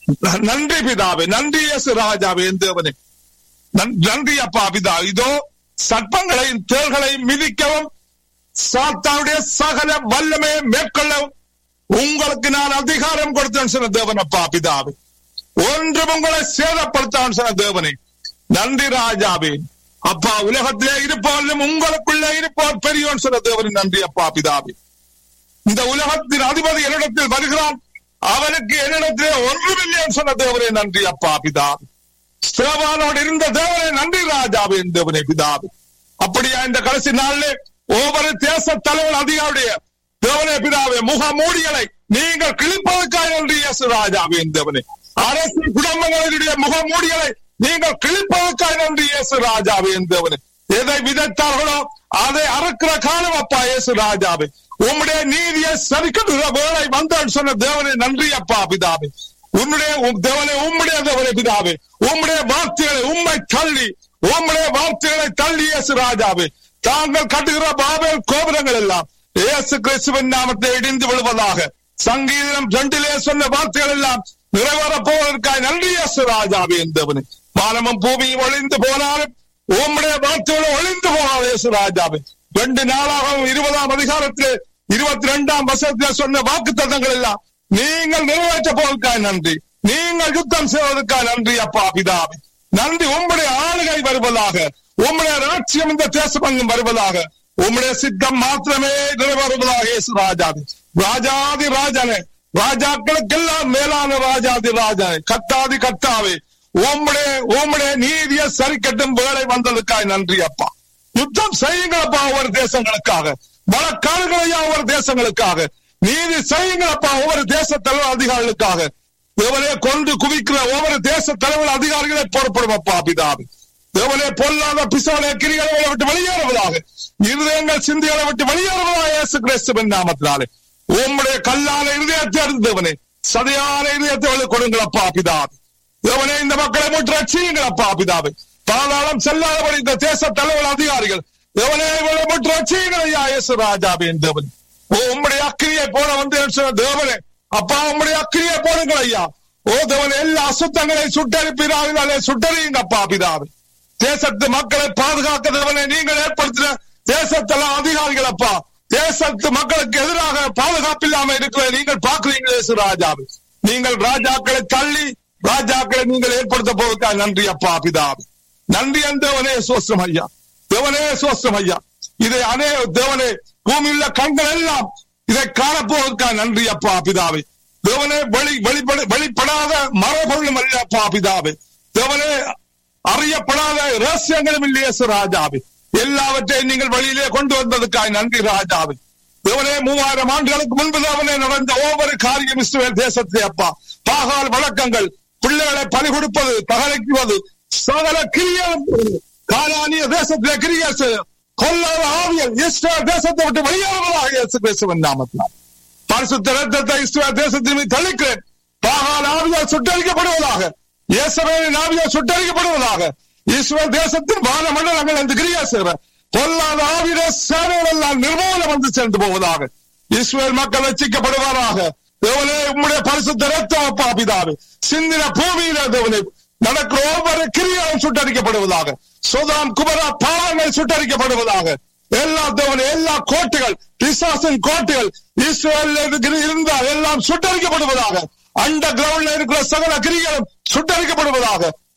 நன்றி பிதாவே நன்றி இயேசு ராஜாவே என் தேவனே நன்- நன்றி அப்பா பிதா இதோ சர்ப்பங்களையும் தேள்களையும் மிதிக்கவும் சாத்தானுடைய சகல வல்லமையை மேற்கொள்ளவும் உங்களுக்கு நான் அதிகாரம் கொடுத்தேன் சொன்ன தேவன் அப்பா பிதாவே ஒன்றும் உங்களை சேதப்படுத்தான் சொன்ன தேவனே நன்றி ராஜாவே அப்பா உலகத்திலே இருப்பவர்களும் உங்களுக்குள்ளே இருப்பவர் பெரியவன் சொன்ன தேவனே நன்றி அப்பா பிதாவே இந்த உலகத்தின் அதிபதி என்னிடத்தில் வருகிறான் அவனுக்கு என்னிடத்திலே ஒன்றுமில்லை சொன்ன தேவனே நன்றி அப்பா பிதாவே ஸ்தேவானோடு இருந்த தேவனே நன்றி ராஜாவே என் தேவனே பிதாவே அப்படியா இந்த கடைசி நாளிலே ஒவ்வொரு தேச தலைவர் அதிகாருடைய தேவனே பிதாவே முக மூடிகளை நீங்கள் கிழிப்பதற்காக நன்றி இயேசு ராஜாவே என் தேவனே அரசு குடும்பங்களுடைய முக மூடிகளை நீங்கள் கிழிப்பதற்காக நன்றி இயேசு ராஜாவே என் தேவனே எதை விதைத்தார்களோ அதை அறுக்கிற காலம் அப்பா இயேசு ராஜாவே உம்முடைய நீதியை சரிக்கட்டுகிற வேலை வந்தால் சொன்ன தேவனே நன்றி அப்பா பிதாவே உன்னுடைய உம் தேவனே உம்முடைய தேவனே பிதாவே உம்முடைய வார்த்தைகளை உம்மை தள்ளி உம்முடைய வார்த்தைகளை தள்ளி இயேசு ராஜாவே தாங்கள் கட்டுகிற பாபேல் கோபுரங்கள் எல்லாம் இயேசு கிறிஸ்துவின் நாமத்தை இடிந்து விழுவதாக சங்கீதம் ரெண்டிலே சொன்ன வார்த்தைகள் எல்லாம் நிறைவேறப் போவதற்காக நன்றி இயேசு ராஜாவே என்பவனே வானமும் பூமியும் ஒளிந்து போனாலும் உம்முடைய வார்த்தைகளை ஒளிந்து போனாலும் இயேசு ராஜாவே ரெண்டு நாளாகவும் இருபதாம் அதிகாரத்திலே இருபத்தி ரெண்டாம் வசனத்திலே சொன்ன வாக்கு தத்தங்கள் எல்லாம் நீங்கள் நிறைவேற்ற போவதற்காக நன்றி நீங்கள் யுத்தம் செய்வதற்காக நன்றி அப்பா பிதாவே நன்றி உம்முடைய ஆளுகை வருவதாக உம்முடைய ராட்சியம் இந்த தேசமங்கும் வருவதாக உம்முடைய சித்தம் மாத்திரமே நிறைவேறுவதாக இயேசு ராஜாவே ராஜாதி ராஜனே ராஜாக்களுக்கெல்லாம் மேலான ராஜாதி ராஜனே கத்தாதி கத்தாவே உம்முடைய உம்முடைய நீதியை சரிக்கட்டும் வேலை வந்ததுக்காக நன்றி அப்பா யுத்தம் செய்யுங்களப்பா ஒவ்வொரு தேசங்களுக்காக வழக்காடுகளையா ஒவ்வொரு தேசங்களுக்காக நீதி செய்யுங்களப்பா ஒவ்வொரு தேச தலைவர் அதிகாரிகளுக்காக தேவனே கொண்டு குவிக்கிற ஒவ்வொரு தேச தலைவர் அதிகாரிகளை பொறுப்படும் அப்பா பிதாவே தேவனே பொல்லாத பிசாலே கிரிகளை விட்டு வெளியேறுவதாக இருதயங்கள் சிந்திகளை விட்டு வெளியேறுவதாக இயேசு கிறிஸ்துவின் நாமத்தினாலே உம்முடைய கல்லான இருதயத்தை அறிந்து தேவனே சதையான இருதயத்தை அவளுக்கு கொடுங்களப்பா பிதாவே தேவனே இந்த மக்களை முற்று ரட்சியுங்களப்பா பிதாவே பாதாளம் செல்லாதபடி இந்த தேச தலைவர் அதிகாரிகள் தேவனே இவளை முற்று ரட்சியுங்கள் ஐயா இயேசு ராஜாவே தேவன் ஓ உம்முடைய அக்கிரியை போல வந்து சொன்ன தேவனே அப்பா உம்முடைய அக்கிரியை போடுங்கள் ஐயா ஓ தேவன் எல்லா அசுத்தங்களை சுட்டரிப்பினாலே சுட்டறியுங்கப்பா பிதாவே தேசத்து மக்களை பாதுகாக்க தேவனை நீங்கள் ஏற்படுத்தின தேசத்தெல்லாம் அதிகாரிகள் அப்பா தேசத்து மக்களுக்கு எதிராக பாதுகாப்பு இல்லாம இருக்கிற நீங்கள் பாக்குறீங்க இயேசு ராஜாவே நீங்கள் ராஜாக்களை தள்ளி ராஜாக்களை நீங்கள் ஏற்படுத்த போவதற்காக நன்றி அப்பா பிதாவே நன்றி தேவனே சோஸ்திரம் ஐயா தேவனே சோஸ்திரம் ஐயா இதை அனே தேவனே பூமியுள்ள கண்கள் எல்லாம் இதை காணப்போவதற்காக நன்றி அப்பா பிதாவே தேவனே வெளி வெளிப்பட வெளிப்படாத மரபொருளும் அல்ல அப்பா பிதாவே தேவனே அறியப்படாத ரகசியங்களும் இல்லையே ராஜாவே எல்லாவற்றையும் நீங்கள் வெளியிலே கொண்டு வந்ததுக்காக நன்றி ராஜாவே தேவனே மூவாயிரம் ஆண்டுகளுக்கு முன்பு தேவனே நடந்த ஒவ்வொரு காரியம் இஸ்ரவேல் தேசத்திலே அப்பா பாகால் வழக்கங்கள் பிள்ளைகளை பலி கொடுப்பது தகலைக்குவது சகல கிரியம் காலானிய தேசத்திலே கிரிய கொல்லாத ஆவியல் இஸ்ரேல் தேசத்தை விட்டு வெளியேறுவதாக இயேசு கிறிஸ்துவின் நாமத்தினால் பரிசுத்த ரத்தத்தை இஸ்ரேல் தேசத்தின் மீது தளிக்கிறேன் பாகால் ஆவியால் சுட்டரிக்கப்படுவதாக இயேசுவின் ஆவியால் சுட்டரிக்கப்படுவதாக இஸ்ரேல் தேசத்தின் வான மண்டலங்கள் அந்த கிரியா செய்கிற பொல்லாத ஆவிட சேவைகள் எல்லாம் நிர்மூலம் வந்து சேர்ந்து போவதாக இஸ்ரேல் மக்கள் ரசிக்கப்படுவாராக தேவனே உம்முடைய பரிசுத்த ரத்தம் அப்பா பிதாவே சிந்தின பூமியில தேவனே நடக்கிற ஒவ்வொரு கிரியாவும் சுட்டரிக்கப்படுவதாக சுதாம் குமரா பாவங்கள் சுட்டரிக்கப்படுவதாக எல்லா தேவனே எல்லா கோட்டைகள் பிசாசின் கோட்டைகள் இஸ்ரேல் இருந்தால் எல்லாம் சுட்டரிக்கப்படுவதாக அண்ட கிரவுண்ட்ல இருக்கிற சகல கிரிகளும் சுட்டரிக்கப்படுவதாக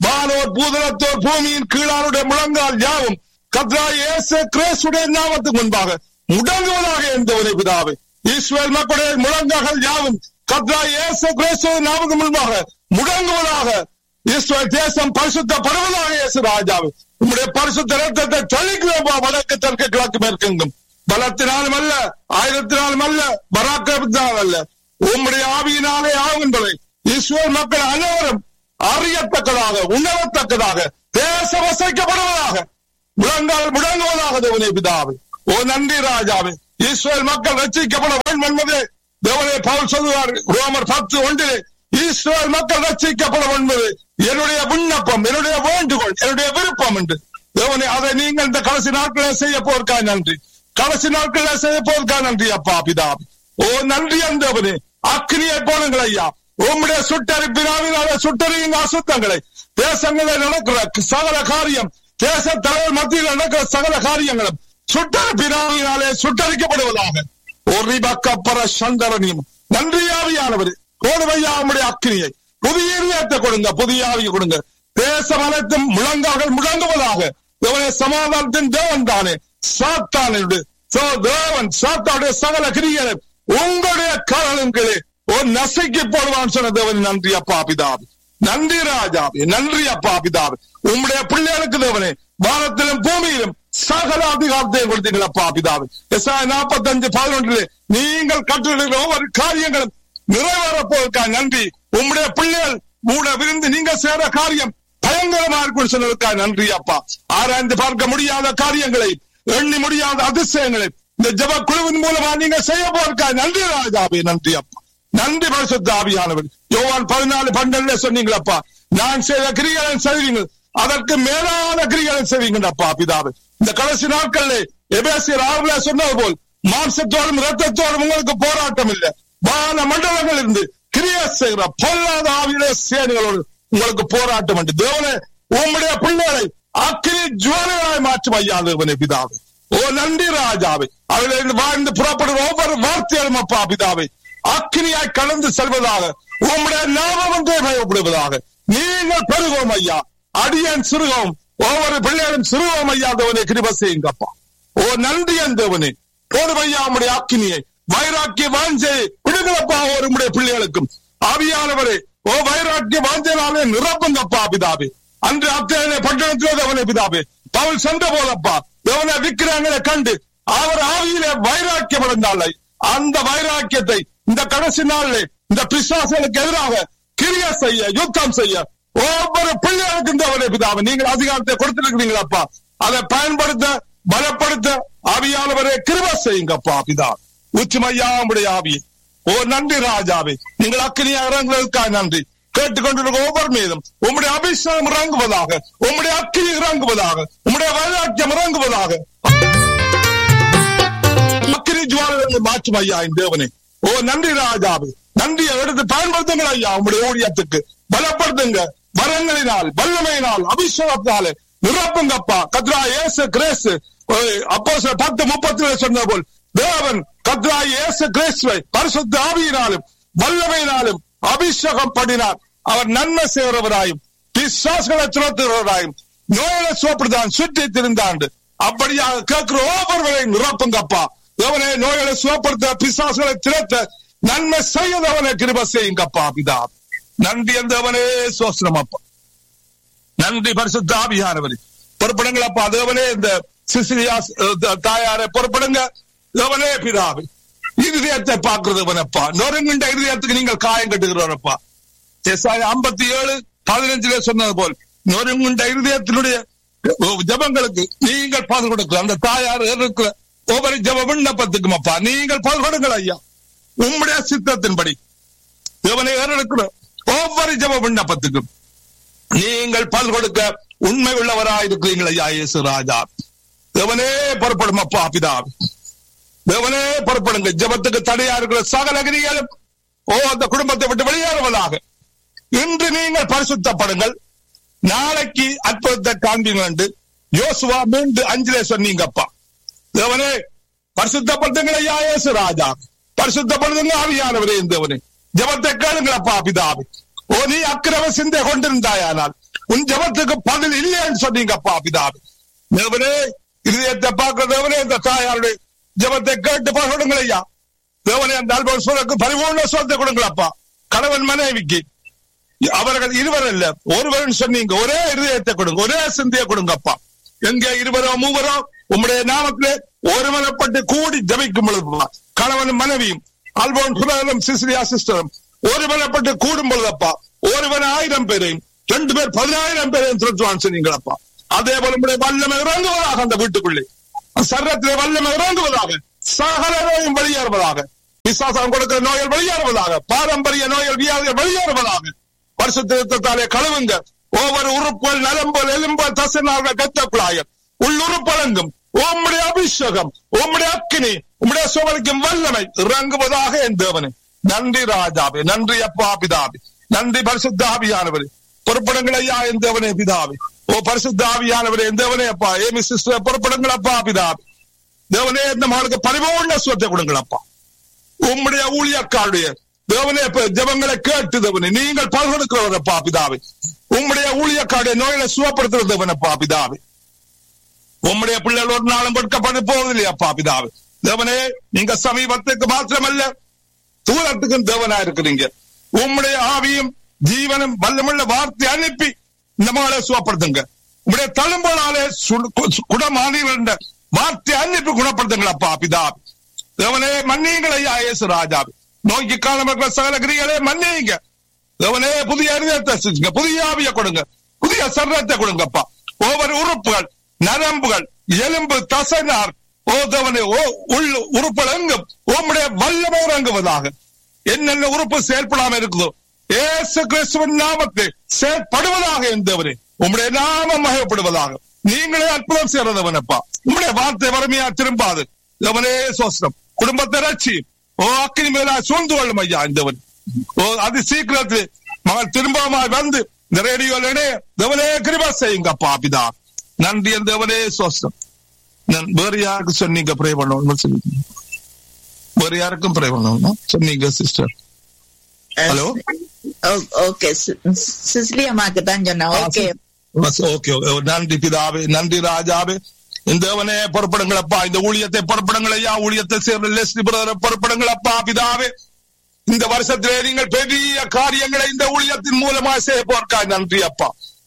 வானோர் பூதலத்தோர் பூமியின் கீழாருடைய முழங்கால் யாவும் கத்ரா இயேசு கிறிஸ்துடைய நாமத்துக்கு முன்பாக முடங்குவதாக என்பவரை பிதாவே இஸ்ரேல் மக்களுடைய முழங்கால்கள் யாவும் கத்ரா இயேசு கிறிஸ்துவ நாமத்துக்கு முன்பாக முடங்குவதாக இஸ்ரேல் தேசம் பரிசுத்தப்படுவதாக இயேசு ராஜாவே உம்முடைய பரிசுத்த ரத்தத்தை தெளிக்கிறப்பா வடக்கு தெற்கு கிழக்கு மேற்கெங்கும் பலத்தினாலும் அல்ல ஆயிரத்தினாலும் அல்ல பராக்கிரமத்தினால் அல்ல உம்முடைய ஆவியினாலே ஆகும் என்பதை இஸ்ரேல் மக்கள் அனைவரும் அறியத்தக்கதாக உணரத்தக்கதாக தேச வசைக்கப்படுவதாக முழங்கால் முழங்குவதாக தேவனே பிதாவே ஓ நன்றி ராஜாவே இஸ்ரேல் மக்கள் ரட்சிக்கப்பட வேண்டும் என்பதே தேவனே பவுல் சொல்லுவார் ரோமர் பத்து ஒன்றிலே இஸ்ரேல் மக்கள் ரட்சிக்கப்பட என்பது என்னுடைய விண்ணப்பம் என்னுடைய வேண்டுகோள் என்னுடைய விருப்பம் என்று தேவனே அதை நீங்கள் இந்த கடைசி நாட்களில் செய்ய போர்க்கா நன்றி கடைசி நாட்களில் செய்ய போர்க்கா நன்றி அப்பா பிதாவே ஓ நன்றி அந்தவனே அக்னியை போனுங்கள் ஐயா உம்முடைய சுட்டரிப்பினாலே சுட்டறியுங்க அசுத்தங்களை தேசங்களில் நடக்கிற சகல காரியம் தேச தலைவர் மத்தியில் நடக்கிற சகல காரியங்களும் சுட்டரிப்பினாலே சுட்டரிக்கப்படுவதாக ஒரு பக்கப்பர சந்தரனியும் நன்றியாவியானவர் கோடுமையா உம்முடைய அக்னியை புதிய இதயத்தை கொடுங்க புதிய ஆவியை கொடுங்க தேசம் அனைத்தும் முழங்கார்கள் முழங்குவதாக தேவனே சமாதானத்தின் தேவன் தானே சாத்தானுடைய சோ தேவன் சாத்தானுடைய சகல கிரிகளை உங்களுடைய காரணங்களே ஒரு நசைக்கு போடுவான் சொன்ன தேவன் நன்றி அப்பா பிதாவி நன்றி ராஜாவே நன்றி அப்பா பிதாவே உம்முடைய பிள்ளைகளுக்கு தேவனே வானத்திலும் பூமியிலும் சகல அதிகாரத்தையும் கொடுத்தீங்கள் அப்பா பிதாவே எஸ்ஆய் நாற்பத்தஞ்சு பதினொன்றிலே நீங்கள் கற்றுள்ள ஒவ்வொரு காரியங்களும் நிறைவேறப் போவதற்காக நன்றி உம்முடைய பிள்ளைகள் மூட விருந்து நீங்க செய்ற காரியம் பயங்கரமா இருக்கும் சொன்னதற்காக நன்றி அப்பா ஆராய்ந்து பார்க்க முடியாத காரியங்களை எண்ணி முடியாத அதிசயங்களை இந்த ஜப குழுவின் மூலமா நீங்க செய்ய போவதற்காக நன்றி ராஜாவே நன்றி அப்பா நன்றி பரிசுத்த ஆவியானவர் யோவான் பதினாலு பன்னெண்டுல சொன்னீங்களப்பா நான் செய்த கிரிகளை செய்வீங்க அதற்கு மேலான கிரிகளை செய்வீங்க அப்பா பிதாவே இந்த கடைசி நாட்கள்ல எபேசியர் ஆறுல சொன்னது போல் மாம்சத்தோடும் ரத்தத்தோடும் உங்களுக்கு போராட்டம் இல்லை வான மண்டலங்கள் இருந்து கிரியா செய்கிற பொல்லாத ஆவியிலே சேனைகளோடு உங்களுக்கு போராட்டம் உண்டு தேவனே உம்முடைய பிள்ளைகளை அக்கினி ஜுவலையாய் மாற்றும் ஐயா தேவனே பிதாவே ஓ நன்றி ராஜாவே அவர்களிருந்து வாழ்ந்து புறப்படுற ஒவ்வொரு வார்த்தைகளும் அப்பா பிதாவே அக்கினியாய் கலந்து செல்வதாக உம்முடைய நாமம் ஒன்றே பயப்படுவதாக நீங்கள் பெருಗೋம் ஐயா அடியன் சிறுகம் ஒவ்வொரு பிள்ளைகளும் சிறுவோம் ஐயா தேவனே கிருப செய்யுங்கப்பா ஓ நன்றி தேவனே போடும் ஐயா உம்முடைய அக்கினியை வைராக்கிய வாஞ்சை விடுங்களப்பா ஒரு உம்முடைய பிள்ளைகளுக்கும் ஆவியானவரே ஓ வைராக்கிய வாஞ்சனாலே நிரப்புங்கப்பா பிதாவே அன்று அத்தனை பட்டணத்திலே தேவனே பிதாவே பவுல் சென்ற போலப்பா தேவனை விக்கிரங்களை கண்டு அவர் ஆவியிலே வைராக்கியம் அடைந்தாலை அந்த வைராக்கியத்தை இந்த கடைசி நாளிலே இந்த பிசாசனுக்கு எதிராக கிரிய செய்ய யுத்தம் செய்ய ஒவ்வொரு பிள்ளைகளுக்கும் தேவனே பிதாவே நீங்கள் அதிகாரத்தை கொடுத்திருக்கிறீங்களப்பா அதை பயன்படுத்த பலப்படுத்த ஆவியானவரே கிருப செய்யுங்கப்பா பிதா உச்சிமையா உடைய ஆவி ஓ நன்றி ராஜாவே நீங்கள் அக்கினியா இறங்குவதற்காக நன்றி கேட்டுக்கொண்டிருக்க ஒவ்வொரு மீதும் உம்முடைய அபிஷேகம் இறங்குவதாக உம்முடைய அக்கினி இறங்குவதாக உம்முடைய வைராக்கியம் இறங்குவதாக அக்கினி ஜுவாலை மாற்றும் ஐயா என் தேவனே ஓ நன்றி ராஜாவே நன்றியை எடுத்து பயன்படுத்துங்கள் ஐயா உங்களுடைய ஊழியத்துக்கு பலப்படுத்துங்க வரங்களினால் வல்லமையினால் அபிஷேகத்தினாலே நிரப்புங்கப்பா கத்ரா ஏசு கிரேசு அப்போ பத்து முப்பத்தி சொன்ன போல் தேவன் கத்ரா ஏசு கிரேசுவை பரிசுத்த ஆவியினாலும் வல்லமையினாலும் அபிஷேகம் பண்ணினார் அவர் நன்மை செய்கிறவராயும் பிசாசுகளை துரத்துகிறவராயும் நோயை சுவப்படுத்தான் சுற்றி திருந்தாண்டு அப்படியாக கேட்கிற ஒவ்வொருவரையும் நிரப்புங்கப்பா தேவனே நோய்களை சுவப்படுத்த பிசாசுகளை திரத்த நன்மை செய்யதவனை கிருப செய்யுங்கப்பா பிதா நன்றி தேவனே சோசனம் அப்பா நன்றி பரிசுத்த ஆவியானவரே பொறுப்படுங்கள் அப்பா தேவனே இந்த சிசிலியா தாயாரை பொறுப்படுங்க தேவனே பிதாவே இருதயத்தை பார்க்கிறதவனப்பா நொறுங்கின்ற இருதயத்துக்கு நீங்கள் காயம் கட்டுகிறவரப்பா ஐம்பத்தி ஏழு பதினஞ்சுல சொன்னது போல் நொறுங்குண்ட இருதயத்தினுடைய ஜபங்களுக்கு நீங்கள் பதில் கொடுக்கலாம் அந்த தாயார் இருக்கிற ஒவ்வொரு ஜப விண்ணப்பத்துக்கும் அப்பா நீங்கள் பதில் கொடுங்கள் ஐயா உம்முடைய சித்தத்தின்படி தேவனை ஏறெடுக்கிற ஒவ்வொரு ஜப விண்ணப்பத்துக்கும் நீங்கள் பதில் கொடுக்க உண்மை உள்ளவராய் இருக்கிறீர்கள் ஐயா இயேசு ராஜா தேவனே புறப்படும் அப்பா பிதாவே தேவனே புறப்படுங்க ஜபத்துக்கு தடையா இருக்கிற சகல கிரிகளும் ஓ அந்த குடும்பத்தை விட்டு வெளியேறுவதாக இன்று நீங்கள் பரிசுத்தப்படுங்கள் நாளைக்கு அற்புதத்தை காண்பீங்க என்று யோசுவா மூன்று அஞ்சிலே சொன்னீங்கப்பா தேவனே பரிசுத்தப்படுத்துங்கள் ஐயா இயேசு ராஜா பரிசுத்தப்படுத்துங்க ஆவியானவரே தேவனே ஜபத்தை கேளுங்களப்பா பிதாவே ஓ நீ அக்கிரம சிந்தை கொண்டிருந்தாயானால் உன் ஜபத்துக்கு பதில் இல்லைன்னு சொன்னீங்கப்பா பிதாவே தேவனே இதயத்தை பார்க்கிற தேவனே இந்த தாயாருடைய ஜபத்தை கேட்டு பகிடுங்கள் ஐயா தேவனே அந்த அல்போஸ்வருக்கு பரிபூர்ண சொத்தை கொடுங்களப்பா கணவன் மனைவிக்கு அவர்கள் இருவர் அல்ல ஒருவன் சொன்னீங்க ஒரே இருதயத்தை கொடுங்க ஒரே சிந்தையை கொடுங்கப்பா எங்க இருவரோ மூவரோ உம்முடைய நாமத்திலே ஒருமனப்பட்டு கூடி ஜபிக்கும் பொழுது கணவன் மனைவியும் அல்போன் சுதரும் சிசிலியா சிஸ்டரும் ஒருமனப்பட்டு கூடும் பொழுதப்பா ஒருவன் ஆயிரம் பேரையும் ரெண்டு பேர் பதினாயிரம் பேரையும் திருத்துவான் சொன்னீங்களப்பா அதே போல உங்களுடைய வல்லமை இறங்குவதாக அந்த வீட்டுக்குள்ளே சரத்திலே வல்லமை இறங்குவதாக சகல நோயும் வெளியேறுவதாக விசுவாசம் கொடுக்கிற நோய்கள் வெளியேறுவதாக பாரம்பரிய நோய்கள் வியாதிகள் வெளியேறுவதாக வருஷத்திருத்தாலே கழுவுங்க ஒவ்வொரு உறுப்புகள் நலம்புகள் எலும்புகள் தசைநார்கள் கத்தக்குழாயம் உள்ளுறுப்பழங்கும் உம்முடைய அபிஷேகம் உம்முடைய அக்கினி உம்முடைய சோழனுக்கும் வல்லமை இறங்குவதாக என் தேவனே நன்றி ராஜாவே நன்றி அப்பா பிதாவே நன்றி பரிசுத்தாபியானவரே பொறுப்படுங்கள் ஐயா என் தேவனே பிதாவே ஓ பரிசுத்தாவியானவரே என் தேவனே அப்பா ஏமி சிஸ்டர் பொறுப்படுங்கள் அப்பா பிதாவே தேவனே இந்த மகளுக்கு பரிபூர்ண சுவத்தை கொடுங்களப்பா உம்முடைய ஊழியக்காருடைய தேவனே இப்ப ஜபங்களை கேட்டு தேவனே நீங்கள் பல்கொடுக்கிறவரப்பா பிதாவே உம்முடைய ஊழியக்காருடைய நோய்களை சுகப்படுத்துற தேவனப்பா பிதாவே உம்முடைய பிள்ளைகள் ஒரு நாளும் கொடுக்கப்பட்டு போவதில்லையாப்பா பிதாவே தேவனே நீங்க சமீபத்துக்கு மாத்திரமல்ல தூரத்துக்கும் தேவனா இருக்கிறீங்க உம்முடைய ஆவியும் ஜீவனும் வல்லமுள்ள வார்த்தை அனுப்பி இந்த மகளை சுகப்படுத்துங்க உம்முடைய தழும்பலாலே குணமானீர்கள் வார்த்தை அனுப்பி குணப்படுத்துங்களப்பா பிதாவே தேவனே மன்னியுங்கள் ஐயா இயேசு ராஜாவே நோய்க்கு காலமற்ற சகல கிரிகளே மன்னியுங்க தேவனே புதிய இருதயத்தை செஞ்சுங்க புதிய ஆவிய கொடுங்க புதிய சர்வத்தை கொடுங்கப்பா ஒவ்வொரு உறுப்புகள் நரம்புகள் எலும்பு தசைனார் ஓ தேவனே ஓ உள் உறுப்புகள் எங்கும் உம்முடைய வல்லமை இறங்குவதாக என்னென்ன உறுப்பு செயல்படாம இருக்குதோ ஏசு கிறிஸ்துவின் நாமத்தை செயல்படுவதாக என் தேவனே உம்முடைய நாமம் மகப்படுவதாக நீங்களே அற்புதம் செய்யறதவனப்பா உம்முடைய வார்த்தை வறுமையா திரும்பாது தேவனே சோஸ்திரம் குடும்பத்தை ரட்சி ஓ அக்கினி மேலா சூழ்ந்து கொள்ளும் ஐயா இந்தவன் ஓ அது சீக்கிரத்தில் மகள் திரும்பமாய் வந்து இந்த ரேடியோலே தேவனே கிருபா செய்யுங்கப்பா பிதா நன்றி என் தேவனே சோஸ்திரம் நான் வேற யாருக்கு சொன்னீங்க ப்ரே பண்ணணும் சொல்லி வேற யாருக்கும் ப்ரே பண்ணணும் சொன்னீங்க சிஸ்டர் ஹலோ ஓகே சிஸ்லி அம்மாக்கு தான் சொன்னேன் ஓகே ஓகே நன்றி பிதாவே நன்றி ராஜாவே இந்த தேவனே பொறுப்படுங்களப்பா இந்த ஊழியத்தை பொறுப்படுங்களையா ஊழியத்தை சேர்ந்த லெஸ்லி பிரதரை பொறுப்படுங்களப்பா பிதாவே இந்த வருஷத்திலே நீங்கள் பெரிய காரியங்களை இந்த ஊழியத்தின் மூலமா செய்ய போர்க்காய் நன்றி அப்பா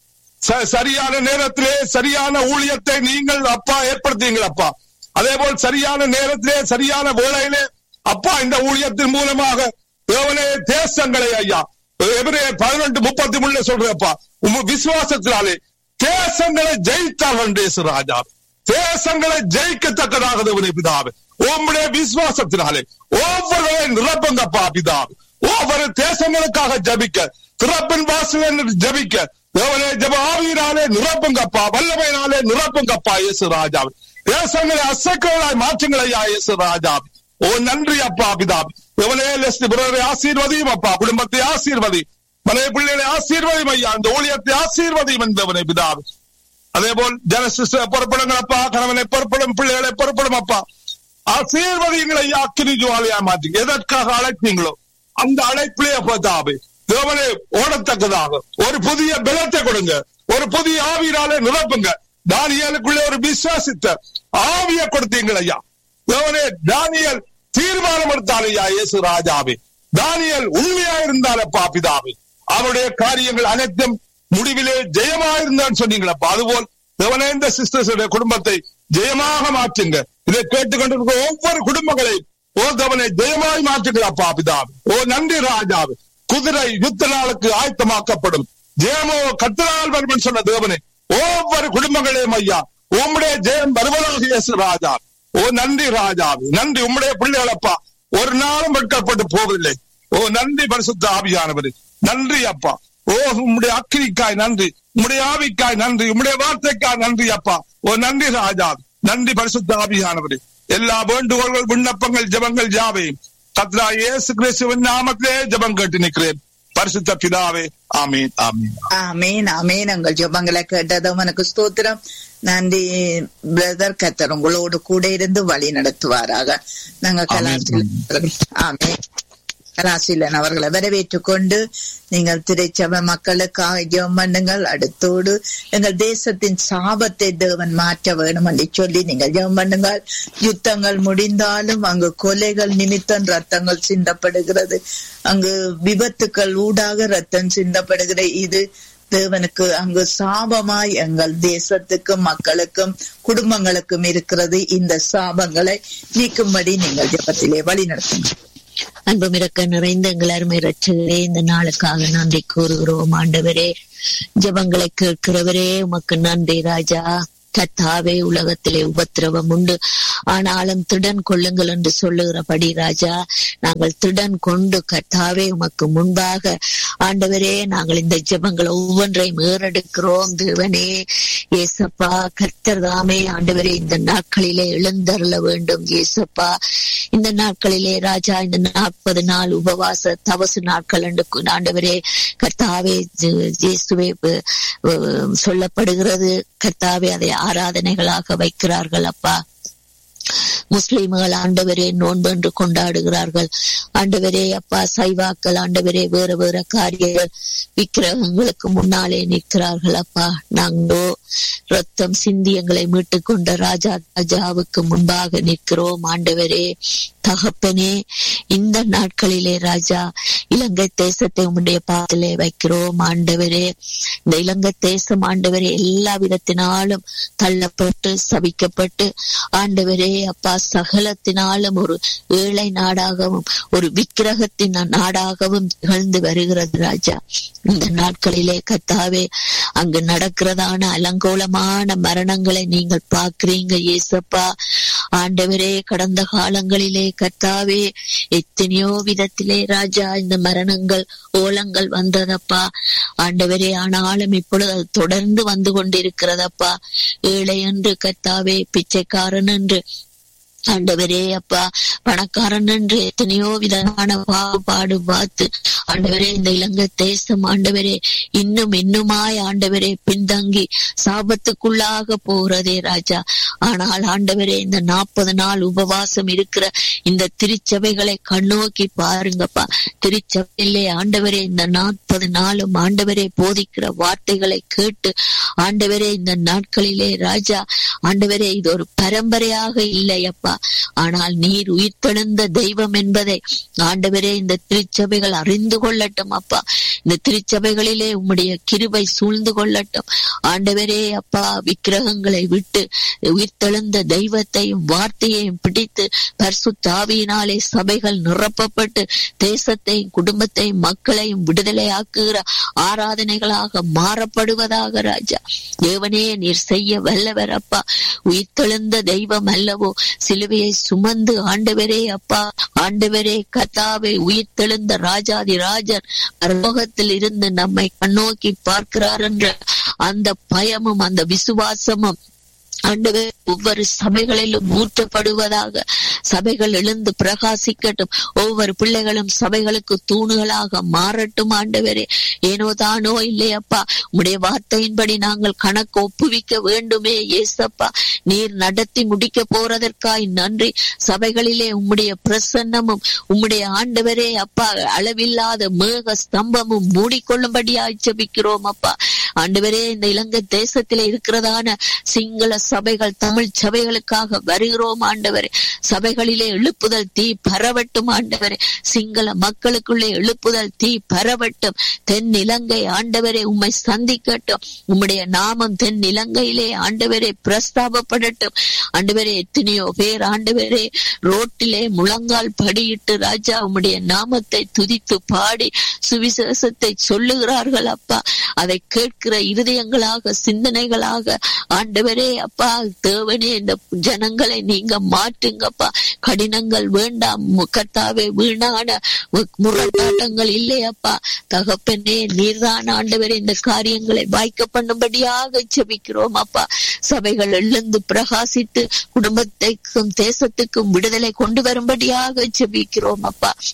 சரியான நேரத்திலே சரியான ஊழியத்தை நீங்கள் அப்பா ஏற்படுத்தீங்களப்பா அதே போல் சரியான நேரத்திலே சரியான வேளையிலே அப்பா இந்த ஊழியத்தின் மூலமாக தேவனே தேசங்களை ஐயா எவரே பதினெட்டு முப்பத்தி மூணுல சொல்றப்பா உங்க விசுவாசத்தினாலே தேசங்களை ஜெயித்தார்கள் ராஜா தேசங்களை ஜெயிக்கத்தக்கதாக தேவனே பிதாவே உம்முடைய விசுவாசத்தினாலே ஒவ்வொருவரையும் நிரப்புங்கப்பா பிதாவே ஒவ்வொரு தேசங்களுக்காக ஜபிக்க திறப்பின் வாசல் ஜபிக்க தேவனே ஜப ஆவியினாலே நிரப்புங்கப்பா வல்லமையினாலே நிரப்புங்கப்பா இயேசு ராஜாவே தேசங்களை அசைக்களாய் மாற்றுங்களையா இயேசு ராஜாவே ஓ நன்றி அப்பா பிதாவே தேவனே லெஸ்டி பிறரை ஆசீர்வதியும் அப்பா குடும்பத்தை ஆசீர்வதி மலைய பிள்ளைகளை ஆசீர்வதியும் ஐயா இந்த ஊழியத்தை ஆசீர்வதியும் என்பவனை பிதாவே அதே போல் ஜனசிஸ்ட பொறுப்படுங்கள் அப்பா கணவனை பொறுப்படும் பிள்ளைகளை பொறுப்படும் அப்பா ஆசீர்வதியங்களை ஐயா அக்கினி ஜுவாலையா மாற்றி எதற்காக அழைத்தீங்களோ அந்த அழைப்பிலே பார்த்தாவே தேவனே ஓடத்தக்கதாக ஒரு புதிய பலத்தை கொடுங்க ஒரு புதிய ஆவியினாலே நிரப்புங்க தானியலுக்குள்ளே ஒரு விசுவாசித்த ஆவிய கொடுத்தீங்கள் ஐயா தேவனே தானியல் தீர்மானம் எடுத்தார் ஐயா இயேசு ராஜாவே தானியல் உண்மையா இருந்தாலப்பா பிதாவே அவருடைய காரியங்கள் அனைத்தும் முடிவிலே ஜெயமா இருந்தான்னு சொன்னீங்களப்பா அதுபோல் தேவனே இந்த சிஸ்டர்ஸுடைய குடும்பத்தை ஜெயமாக மாற்றுங்க இதை கேட்டுக்கொண்டிருக்கிற ஒவ்வொரு குடும்பங்களையும் ஓ தேவனை ஜெயமாய் மாற்றுங்களப்பா பிதாவே ஓ நன்றி ராஜாவே குதிரை யுத்த நாளுக்கு ஆயத்தமாக்கப்படும் ஜெயமோ கத்தனால் வருமன் சொன்ன தேவனே ஒவ்வொரு குடும்பங்களையும் ஐயா உம்முடைய ஜெயம் வருவதாக இயேசு ராஜா ஓ நன்றி ராஜாவே நன்றி உம்முடைய பிள்ளைகளப்பா ஒரு நாளும் வெட்கப்பட்டு போவதில்லை ஓ நன்றி பரிசுத்த ஆவியானவரே நன்றி அப்பா ஓ உம்முடைய அக்கிரிக்காய் நன்றி உம்முடைய ஆவிக்காய் நன்றி உம்முடைய வார்த்தைக்காய் நன்றி அப்பா ஓ நன்றி ராஜா நன்றி பரிசுத்த ஆவியானவரே எல்லா வேண்டுகோள்கள் விண்ணப்பங்கள் ஜபங்கள் ஜாவையும் கத்ரா இயேசு கிறிஸ்துவின் நாமத்திலே ஜபம் கேட்டு நிற்கிறேன் பரிசுத்த பிதாவே ஆமீன் ஆமீன் ஆமீன் ஆமீன் உங்கள் ஜபங்களை கேட்டதும் எனக்கு ஸ்தோத்திரம் நன்றி பிரதர் கத்தர் உங்களோடு கூட இருந்து வழி நடத்துவாராக நாங்க கலாச்சார ஆமீன் ராசிலன் அவர்களை வரவேற்றுக் கொண்டு நீங்கள் திரைச்சபை மக்களுக்காக ஜெபம் பண்ணுங்கள் அடுத்தோடு எங்கள் தேசத்தின் சாபத்தை தேவன் மாற்ற வேணும் என்று சொல்லி நீங்கள் ஜெபம் பண்ணுங்கள் யுத்தங்கள் முடிந்தாலும் அங்கு கொலைகள் நிமித்தம் ரத்தங்கள் சிந்தப்படுகிறது அங்கு விபத்துக்கள் ஊடாக ரத்தம் சிந்தப்படுகிற இது தேவனுக்கு அங்கு சாபமாய் எங்கள் தேசத்துக்கும் மக்களுக்கும் குடும்பங்களுக்கும் இருக்கிறது இந்த சாபங்களை நீக்கும்படி நீங்கள் ஜெபத்திலே வழி நடத்துங்கள் அன்புமிறக்க நிறைந்த எங்கள் அருமை ரட்சகரே இந்த நாளுக்காக நன்றி கூறுகிறோம் ஆண்டவரே ஜபங்களை கேட்கிறவரே உமக்கு நன்றி ராஜா கத்தாவே உலகத்திலே உபத்திரவம் உண்டு ஆனாலும் திடன் கொள்ளுங்கள் என்று சொல்லுகிறபடி ராஜா நாங்கள் திடன் கொண்டு கத்தாவே உமக்கு முன்பாக ஆண்டவரே நாங்கள் இந்த ஜெபங்கள் ஒவ்வொன்றையும் ஏறெடுக்கிறோம் தேவனே ஏசப்பா கர்த்தர் தாமே ஆண்டவரே இந்த நாட்களிலே எழுந்தருள வேண்டும் ஏசப்பா இந்த நாட்களிலே ராஜா இந்த நாற்பது நாள் உபவாச தவசு நாட்கள் என்று ஆண்டவரே கர்த்தாவே இயேசுவே சொல்லப்படுகிறது கர்த்தாவே அதை ஆராதனைகளாக வைக்கிறார்கள் அப்பா முஸ்லிம்கள் ஆண்டவரே நோன்பு என்று கொண்டாடுகிறார்கள் ஆண்டவரே அப்பா சைவாக்கள் ஆண்டவரே வேற வேற காரியங்கள் விக்கிரகங்களுக்கு முன்னாலே நிற்கிறார்கள் அப்பா நாங்களோ ரத்தம் சிந்தி எங்களை மீட்டு கொண்ட ராஜா ராஜாவுக்கு முன்பாக நிற்கிறோம் ஆண்டவரே தகப்பனே இந்த நாட்களிலே ராஜா இலங்கை தேசத்தை உம்முடைய பாத்திலே வைக்கிறோம் ஆண்டவரே இந்த இலங்கை தேசம் ஆண்டவரே எல்லா விதத்தினாலும் தள்ளப்பட்டு சபிக்கப்பட்டு ஆண்டவரே அப்பா சகலத்தினாலும் ஒரு ஏழை நாடாகவும் ஒரு விக்கிரகத்தின் நாடாகவும் திகழ்ந்து வருகிறது ராஜா இந்த நாட்களிலே கத்தாவே அங்கு நடக்கிறதான அலங்கோலமான மரணங்களை நீங்கள் பார்க்கிறீங்க ஏசப்பா ஆண்டவரே கடந்த காலங்களிலே கர்த்தாவே எத்தனையோ விதத்திலே ராஜா இந்த மரணங்கள் ஓலங்கள் வந்ததப்பா ஆண்டவரே ஆனாலும் இப்பொழுது அது தொடர்ந்து வந்து கொண்டிருக்கிறதப்பா ஏழை என்று கர்த்தாவே பிச்சைக்காரன் என்று ஆண்டவரே அப்பா பணக்காரன் என்று எத்தனையோ விதமான பாகுபாடு பார்த்து ஆண்டவரே இந்த இலங்கை தேசம் ஆண்டவரே இன்னும் இன்னுமாய் ஆண்டவரே பின்தங்கி சாபத்துக்குள்ளாக போகிறதே ராஜா ஆனால் ஆண்டவரே இந்த நாற்பது நாள் உபவாசம் இருக்கிற இந்த திருச்சபைகளை கண்ணோக்கி பாருங்கப்பா திருச்சபையிலே ஆண்டவரே இந்த நாற்பது நாளும் ஆண்டவரே போதிக்கிற வார்த்தைகளை கேட்டு ஆண்டவரே இந்த நாட்களிலே ராஜா ஆண்டவரே இது ஒரு பரம்பரையாக இல்லையப்பா ஆனால் நீர் உயிர்த்தெழுந்த தெய்வம் என்பதை ஆண்டவரே இந்த திருச்சபைகள் அறிந்து கொள்ளட்டும் அப்பா இந்த திருச்சபைகளிலே உம்முடைய கிருபை சூழ்ந்து கொள்ளட்டும் ஆண்டவரே அப்பா விக்கிரகங்களை விட்டு உயிர்த்தெழுந்த தெய்வத்தையும் வார்த்தையையும் பிடித்து பர்சுத்தாவியினாலே சபைகள் நிரப்பப்பட்டு தேசத்தையும் குடும்பத்தையும் மக்களையும் விடுதலையாக்குகிற ஆராதனைகளாக மாறப்படுவதாக ராஜா தேவனே நீர் செய்ய வல்லவர் அப்பா உயிர்த்தெழுந்த தெய்வம் அல்லவோ சிலுவையை சுமந்து ஆண்டவரே அப்பா ஆண்டவரே கத்தாவை உயிர்த்தெழுந்த ராஜாதி ராஜன் பரலோகத்தில் இருந்து நம்மை கண்ணோக்கி பார்க்கிறார் என்ற அந்த பயமும் அந்த விசுவாசமும் ஆண்டவர் ஒவ்வொரு சபைகளிலும் ஊற்றப்படுவதாக சபைகள் எழுந்து பிரகாசிக்கட்டும் ஒவ்வொரு பிள்ளைகளும் சபைகளுக்கு தூணுகளாக மாறட்டும் ஆண்டவரே ஏனோ தானோ இல்லையப்பா உடைய வார்த்தையின்படி நாங்கள் கணக்கு ஒப்புவிக்க வேண்டுமே ஏசப்பா நீர் நடத்தி முடிக்க போறதற்காய் நன்றி சபைகளிலே உம்முடைய பிரசன்னமும் உம்முடைய ஆண்டவரே அப்பா அளவில்லாத மேக ஸ்தம்பமும் மூடிக்கொள்ளும்படியாய் ஜெபிக்கிறோம் அப்பா ஆண்டவரே இந்த இலங்கை தேசத்திலே இருக்கிறதான சிங்கள சபைகள் தமிழ் சபைகளுக்காக வருகிறோம் ஆண்டவரே சபைகளிலே எழுப்புதல் தீ பரவட்டும் ஆண்டவரே சிங்கள மக்களுக்குள்ளே எழுப்புதல் தீ பரவட்டும் தென் இலங்கை ஆண்டவரே உம்மை சந்திக்கட்டும் உம்முடைய நாமம் தென் இலங்கையிலே ஆண்டவரே பிரஸ்தாபப்படட்டும் ஆண்டவரே எத்தனையோ பேர் ஆண்டவரே ரோட்டிலே முழங்கால் படியிட்டு ராஜா உம்முடைய நாமத்தை துதித்து பாடி சுவிசேஷத்தை சொல்லுகிறார்கள் அப்பா அதை கேட்கிற இருதயங்களாக சிந்தனைகளாக ஆண்டவரே அப்பா தேவனே இந்த ஜனங்களை நீங்க மாற்றுங்கப்பா கடினங்கள் வேண்டாம் முகத்தாவே வீணான முரட்டாட்டங்கள் இல்லையப்பா தகப்பனே நீர்தான் ஆண்டவரே இந்த காரியங்களை வாய்க்க பண்ணும்படியாக ஜெபிக்கிறோம் அப்பா சபைகள் எழுந்து பிரகாசித்து குடும்பத்தைக்கும் தேசத்துக்கும் விடுதலை கொண்டு வரும்படியாக ஜெபிக்கிறோம் அப்பா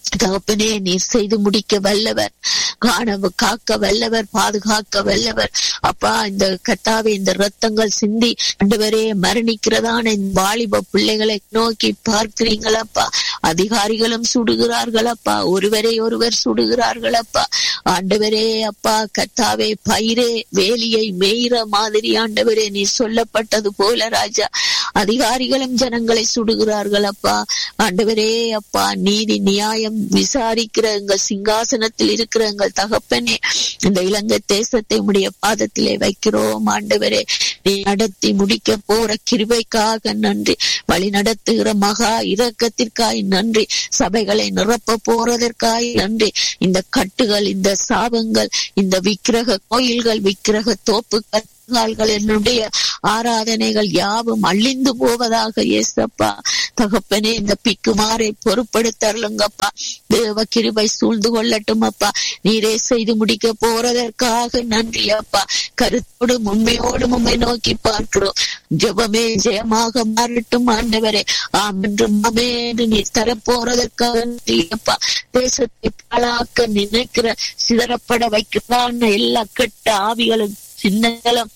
தகப்பனே நீர் செய்து முடிக்க வல்லவர் காண காக்க வல்லவர் பாதுகாக்க வல்லவர் அப்பா இந்த கத்தாவே இந்த ரத்தங்கள் சிந்தி ஆண்டவரே மரணிக்கிறதான இந்த வாலிப பிள்ளைகளை நோக்கி பார்க்கிறீங்களப்பா அதிகாரிகளும் சுடுகிறார்களப்பா ஒருவரை ஒருவர் சுடுகிறார்களப்பா ஆண்டவரே அப்பா கத்தாவே பயிரே வேலியை மேய்ற மாதிரி ஆண்டவரே நீ சொல்லப்பட்டது போல ராஜா அதிகாரிகளும் ஜனங்களை சுடுகிறார்கள் அப்பா ஆண்டவரே அப்பா நீதி நியாயம் விசாரிக்கிற எங்கள் சிங்காசனத்தில் இருக்கிற எங்கள் தகப்பனே இந்த இலங்கை தேசத்தை உடைய பாதத்திலே வைக்கிறோம் ஆண்டவரே நீ நடத்தி முடிக்க போற கிருபைக்காக நன்றி வழி நடத்துகிற மகா இரக்கத்திற்காய் நன்றி சபைகளை நிரப்ப போறதற்காய் நன்றி இந்த கட்டுகள் இந்த சாபங்கள் இந்த விக்கிரக கோயில்கள் விக்கிரக தோப்புகள் என்னுடைய ஆராதனைகள் யாவும் அழிந்து போவதாக ஏசப்பா தகப்பனே இந்த பிக்குமாரை பொறுப்படுத்தருளுங்கப்பா தேவ கிருபை சூழ்ந்து கொள்ளட்டும் அப்பா நீரே செய்து முடிக்க போறதற்காக நன்றி அப்பா கருத்தோடும் உண்மையோடும் உண்மை நோக்கி பார்க்கிறோம் ஜெபமே ஜெயமாக மாறட்டும் ஆண்டவரே ஆம் என்று மாமே என்று நீ தரப்போறதற்காக நன்றி அப்பா தேசத்தை பாழாக்க நினைக்கிற சிதறப்பட வைக்கிறான் எல்லா கெட்ட ஆவிகளும் சின்னங்களும்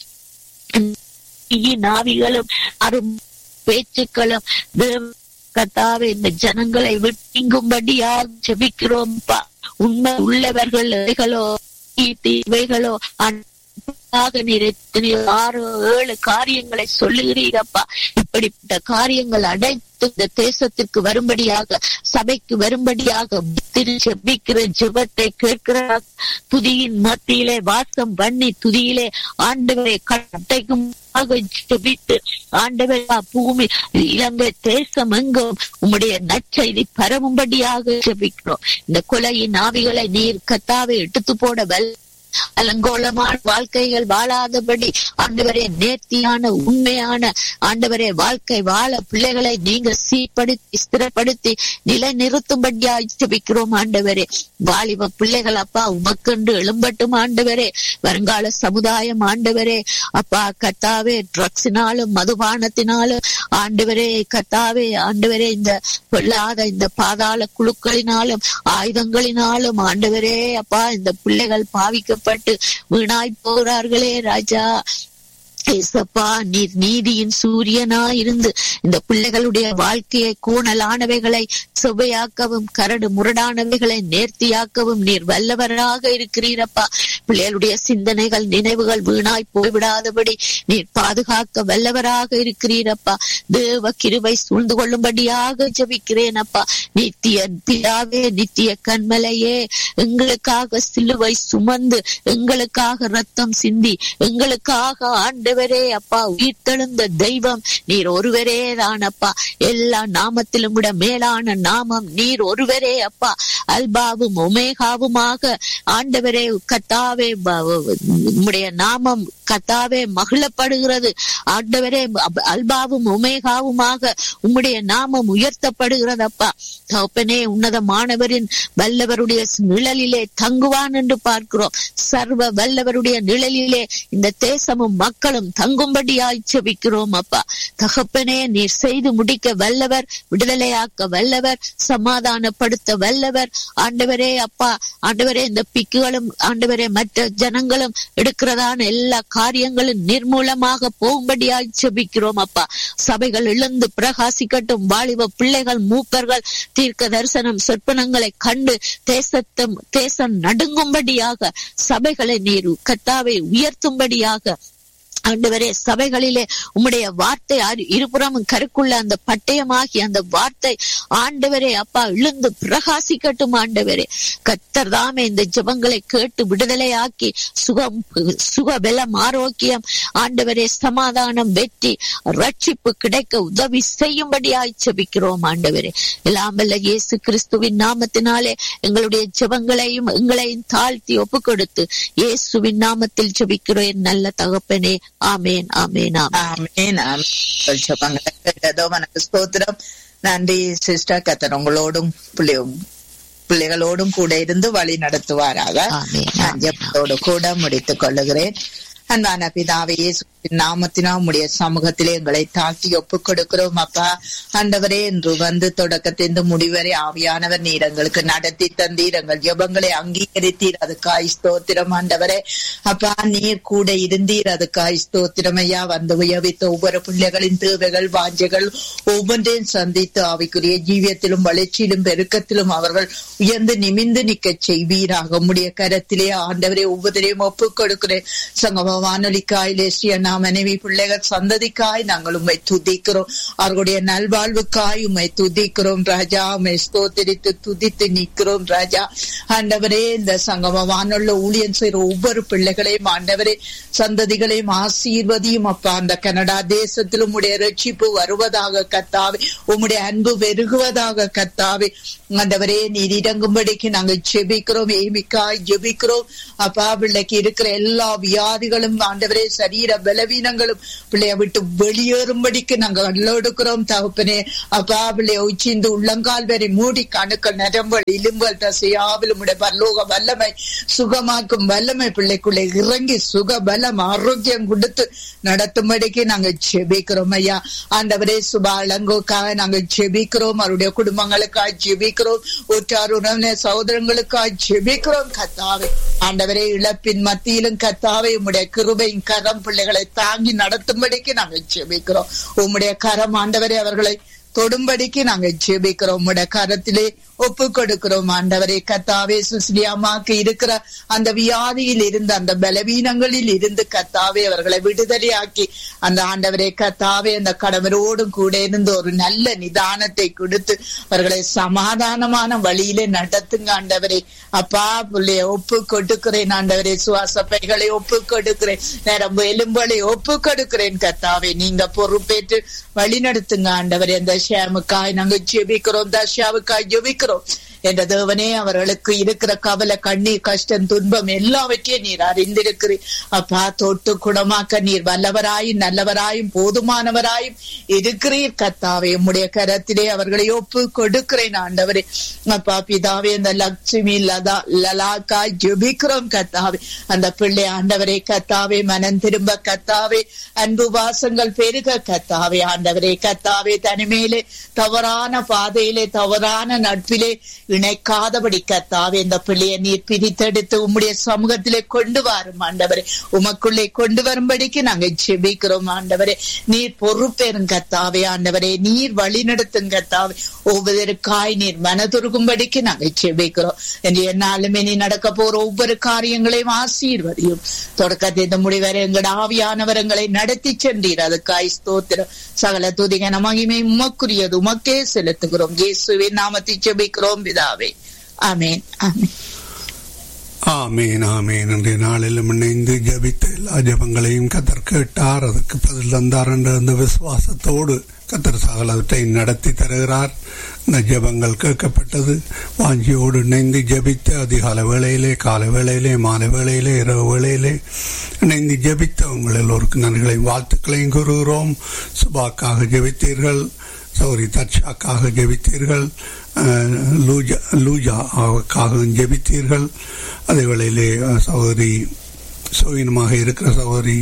நாவிகளும் அரும் பேச்சுக்களும் கத்தாவே இந்த ஜனங்களை விட்டுங்கும்படியாக ஜெபிக்கிறோம்ப்பா உண்மை உள்ளவர்கள் இவைகளோ இவைகளோ நீர் எத்தனையோ ஆறு ஏழு காரியங்களை சொல்லுகிறீரப்பா இப்படிப்பட்ட காரியங்கள் அனைத்து இந்த தேசத்திற்கு வரும்படியாக சபைக்கு வரும்படியாக ஜெபிக்கிற ஜெபத்தை கேட்கிற துதியின் மத்தியிலே வாசம் பண்ணி துதியிலே ஆண்டவரை கட்டைக்கும் ஜெபித்து ஆண்டவரா பூமி இலங்கை தேசம் எங்கும் உம்முடைய நற்செய்தி பரவும்படியாக ஜெபிக்கிறோம் இந்த கொலையின் ஆவிகளை நீர் கத்தாவை எடுத்து போட வல்ல அலங்கோலமான வாழ்க்கைகள் வாழாதபடி ஆண்டவரே நேர்த்தியான உண்மையான ஆண்டவரே வாழ்க்கை வாழ பிள்ளைகளை நீங்க சீர்படுத்தி ஸ்திரப்படுத்தி நிலை நிறுத்தும்படியா ஜபிக்கிறோம் ஆண்டவரே வாலிப பிள்ளைகள் அப்பா உமக்கென்று எழும்பட்டும் ஆண்டவரே வருங்கால சமுதாயம் ஆண்டவரே அப்பா கத்தாவே ட்ரக்ஸினாலும் மதுபானத்தினாலும் ஆண்டவரே கத்தாவே ஆண்டவரே இந்த பொல்லாத இந்த பாதாள குழுக்களினாலும் ஆயுதங்களினாலும் ஆண்டவரே அப்பா இந்த பிள்ளைகள் பாவிக்க பட்டு வீணாய் போகிறார்களே ராஜா ஏசப்பா நீர் நீதியின் சூரியனா இருந்து இந்த பிள்ளைகளுடைய வாழ்க்கையை கோணலானவைகளை சுவையாக்கவும் கரடு முரடானவைகளை நேர்த்தியாக்கவும் நீர் வல்லவராக இருக்கிறீரப்பா பிள்ளைகளுடைய சிந்தனைகள் நினைவுகள் வீணாய் போய்விடாதபடி நீர் பாதுகாக்க வல்லவராக இருக்கிறீரப்பா தேவ கிருவை சூழ்ந்து கொள்ளும்படியாக ஜபிக்கிறேன் அப்பா நித்திய பிதாவே நித்திய கண்மலையே எங்களுக்காக சிலுவை சுமந்து எங்களுக்காக ரத்தம் சிந்தி எங்களுக்காக ஆண்டு ஆண்டவரே அப்பா உயிர்த்தெழுந்த தெய்வம் நீர் ஒருவரே தான் அப்பா எல்லா நாமத்திலும் விட மேலான நாமம் நீர் ஒருவரே அப்பா அல்பாவும் ஒமேகாவுமாக ஆண்டவரே கத்தாவே உம்முடைய நாமம் கத்தாவே மகிழப்படுகிறது ஆண்டவரே அல்பாவும் ஒமேகாவுமாக உம்முடைய நாமம் உயர்த்தப்படுகிறதப்பா தகப்பனே உன்னதமானவரின் வல்லவருடைய நிழலிலே தங்குவான் என்று பார்க்கிறோம் சர்வ வல்லவருடைய நிழலிலே இந்த தேசமும் மக்களும் தங்கும்படியாய் செபிக்கிறோம் அப்பா தகப்பனே நீர் செய்து முடிக்க வல்லவர் விடுதலையாக்க வல்லவர் சமாதானப்படுத்த வல்லவர் ஆண்டவரே அப்பா ஆண்டவரே இந்த பிக்குகளும் ஆண்டவரே மற்ற ஜனங்களும் எடுக்கிறதான எல்லா காரியங்களும் நிர்மூலமாக போகும்படியாய் செபிக்கிறோம் அப்பா சபைகள் இழந்து பிரகாசிக்கட்டும் வாலிப பிள்ளைகள் மூப்பர்கள் தீர்க்க தரிசனம் சொற்பனங்களை கண்டு தேசத்தும் தேசம் நடுங்கும்படியாக சபைகளை நீர் கத்தாவை உயர்த்தும்படியாக ஆண்டவரே சபைகளிலே உம்முடைய வார்த்தை இருபுறமும் கருக்குள்ள அந்த பட்டயமாகி அந்த வார்த்தை ஆண்டவரே அப்பா இழுந்து பிரகாசிக்கட்டும் ஆண்டவரே கத்தர் தாமே இந்த ஜபங்களை கேட்டு விடுதலையாக்கி சுகம் சுக பலம் ஆரோக்கியம் ஆண்டவரே சமாதானம் வெற்றி ரட்சிப்பு கிடைக்க உதவி செய்யும்படியாய் ஜபிக்கிறோம் ஆண்டவரே எல்லாம் வல்ல இயேசு கிறிஸ்துவின் நாமத்தினாலே எங்களுடைய ஜபங்களையும் எங்களையும் தாழ்த்தி ஒப்பு கொடுத்து இயேசுவின் நாமத்தில் ஜபிக்கிறேன் நல்ல தகப்பனே ஆமேன் ஆமேன் ஆமேன் ஜபங்களை கேட்டதோ மனக்கு ஸ்தோத்திரம் நன்றி சிஸ்டர் கத்தர் உங்களோடும் பிள்ளை பிள்ளைகளோடும் கூட இருந்து வழி நடத்துவாராக நான் ஜபத்தோடு கூட முடித்துக் கொள்ளுகிறேன் அன்பான பிதாவே இயேசு நாமத்தினா உம்முடைய சமூகத்திலே எங்களை தாக்கி ஒப்புக் கொடுக்கிறோம் அப்பா ஆண்டவரே என்று வந்து தொடக்கத்திலிருந்து முடிவரை ஆவியானவர் நீர் எங்களுக்கு நடத்தி தந்தீர் எங்கள் ஜெபங்களை அங்கீகரித்தீர் அதுக்காய் ஸ்தோத்திரம் ஆண்டவரே அப்பா நீர் கூட இருந்தீர் அதுக்காய் ஸ்தோத்திரம் ஐயா வந்து உயவித்த ஒவ்வொரு பிள்ளைகளின் தேவைகள் வாஞ்சைகள் ஒவ்வொன்றையும் சந்தித்து ஆவிக்குரிய ஜீவியத்திலும் வளர்ச்சியிலும் பெருக்கத்திலும் அவர்கள் உயர்ந்து நிமிந்து நிக்க செய்வீராக உம்முடைய கரத்திலே ஆண்டவரே ஒவ்வொருவரையும் ஒப்புக் கொடுக்கிறேன் சங்கம வானொலிக்காய் லேசியண்ணா மனைவி பிள்ளைகள் சந்ததிக்காய் நாங்கள் உண்மை துதிக்கிறோம் அவர்களுடைய நல்வாழ்வுக்காய் உண்மை துதிக்கிறோம் ராஜா உண்மை ஸ்தோத்திரித்து துதித்து நிற்கிறோம் ராஜா ஆண்டவரே இந்த சங்கம வானொல்ல ஊழியன் செய்கிற ஒவ்வொரு பிள்ளைகளையும் ஆண்டவரே சந்ததிகளையும் ஆசீர்வதியும் அப்பா அந்த கனடா தேசத்தில் உம்முடைய ரட்சிப்பு வருவதாக கத்தாவே உம்முடைய அன்பு பெருகுவதாக கத்தாவே ஆண்டவரே நீர் இறங்கும்படிக்கு நாங்கள் ஜெபிக்கிறோம் ஏமிக்காய் ஜெபிக்கிறோம் அப்பா பிள்ளைக்கு இருக்கிற எல்லா வியாதிகளும் ஆண்டவரே சரீர பலவீனங்களும் பிள்ளைய விட்டு வெளியேறும்படிக்கு நாங்கள் எடுக்கிறோம் தகப்பனே அப்பா பிள்ளைய உச்சிந்து உள்ளங்கால் வரை மூடி கணுக்கள் நரம்பல் இலும்பல் தசையாவில் உடைய பரலோக வல்லமை சுகமாக்கும் வல்லமை பிள்ளைக்குள்ளே இறங்கி சுக பலம் ஆரோக்கியம் கொடுத்து நடத்தும்படிக்கு நாங்க ஜெபிக்கிறோம் ஐயா ஆண்டவரே சுபாலங்கோக்காக நாங்க ஜெபிக்கிறோம் அவருடைய குடும்பங்களுக்காக ஜெபிக்கிறோம் உற்றார் உறவினர் சகோதரங்களுக்காக ஜெபிக்கிறோம் கத்தாவே ஆண்டவரே இழப்பின் மத்தியிலும் கத்தாவே உம்முடைய கிருபையின் கரம் பிள்ளைகளை தாங்கி நடத்தும்படிக்கு நாங்க ஜெபிக்கிறோம் உம்முடைய கரம் ஆண்டவரே அவர்களை தொடும்படிக்கு நாங்க ஜெபிக்கிறோம் உம்முடைய கரத்திலே ஒப்பு கொடுக்கிறோம் ஆண்டவரே கத்தாவே சுஸ்லியாமாக்கு இருக்கிற அந்த வியாதியில் இருந்து அந்த பலவீனங்களில் இருந்து கத்தாவே அவர்களை விடுதலையாக்கி அந்த ஆண்டவரே கத்தாவே அந்த கடவரோடும் கூட இருந்து ஒரு நல்ல நிதானத்தை கொடுத்து அவர்களை சமாதானமான வழியிலே நடத்துங்க ஆண்டவரே அப்பா புள்ளைய ஒப்பு கொடுக்கிறேன் ஆண்டவரே சுவாசப்பைகளை ஒப்பு கொடுக்கிறேன் நரம்பு எலும்புகளை ஒப்பு கொடுக்கிறேன் கத்தாவே நீங்க பொறுப்பேற்று வழி நடத்துங்க ஆண்டவரே அந்த ஷியாமுக்காய் நாங்க ஜெபிக்கிறோம் தஷாவுக்காய் ஜெபிக்கிறோம் என்ற தேவனே அவர்களுக்கு இருக்கிற கவலை கண்ணீர் கஷ்டம் துன்பம் எல்லாவற்றையும் நீர் அறிந்திருக்கிறீர் அப்பா தொட்டு குணமாக்க நீர் வல்லவராயும் நல்லவராயும் போதுமானவராயும் இருக்கிறீர் கத்தாவே உம்முடைய கரத்திலே அவர்களை ஒப்பு கொடுக்கிறேன் ஆண்டவரே அப்பா பிதாவே அந்த லட்சுமி லதா லலாக்கா ஜெபிக்கிறோம் கத்தாவே அந்த பிள்ளை ஆண்டவரே கத்தாவே மனம் திரும்ப கத்தாவே அன்பு வாசங்கள் பெருக கத்தாவே ஆண்டவரே கத்தாவே தனிமையிலே தவறான பாதையிலே தவறான நட்பிலே இணைக்காதபடி கத்தாவே இந்த பிள்ளையை நீர் பிரித்தெடுத்து உம்முடைய சமூகத்திலே கொண்டு வரும் ஆண்டவரே உமக்குள்ளே கொண்டு வரும்படிக்கு நாங்க ஜெபிக்கிறோம் ஆண்டவரே நீர் பொறுப்பேறும் கத்தாவே ஆண்டவரே நீர் வழி நடத்தும் கத்தாவே ஒவ்வொருக்காய் நீர் மனதுருகும்படிக்கு நாங்க ஜெபிக்கிறோம் என்று என்னாலுமே நீ நடக்க போற ஒவ்வொரு காரியங்களையும் ஆசீர்வதியும் தொடக்கத்தை இந்த முடிவரை எங்கள் ஆவியானவர் எங்களை நடத்தி சென்றீர் அதுக்காய் ஸ்தோத்திரம் சகல துதிகன மகிமை உமக்குரியது உமக்கே செலுத்துகிறோம் இயேசுவின் நாமத்தை ஜெபிக்கிறோம் பிதாவே ஆமேன் ஆமேன் ஆமேன் ஆமேன் இன்றைய நாளிலும் இணைந்து ஜபித்த எல்லா ஜபங்களையும் கத்தர் கேட்டார் அதற்கு பதில் தந்தார் என்ற அந்த விசுவாசத்தோடு கத்தர் சகலவற்றை நடத்தி தருகிறார் இந்த ஜபங்கள் கேட்கப்பட்டது வாஞ்சியோடு இணைந்து ஜபித்து அதிகால வேளையிலே கால வேளையிலே மாலை வேளையிலே இரவு வேளையிலே இணைந்து ஜபித்த உங்கள் எல்லோருக்கும் நன்றிகளையும் வாழ்த்துக்களையும் கூறுகிறோம் சுபாக்காக ஜபித்தீர்கள் சௌரி தட்சாக்காக ஜெபித்தீர்கள் லூஜா லூஜாக்காக ஜெபித்தீர்கள் அதே வேளையிலே சகோதரி சோயினமாக இருக்கிற சகோதரி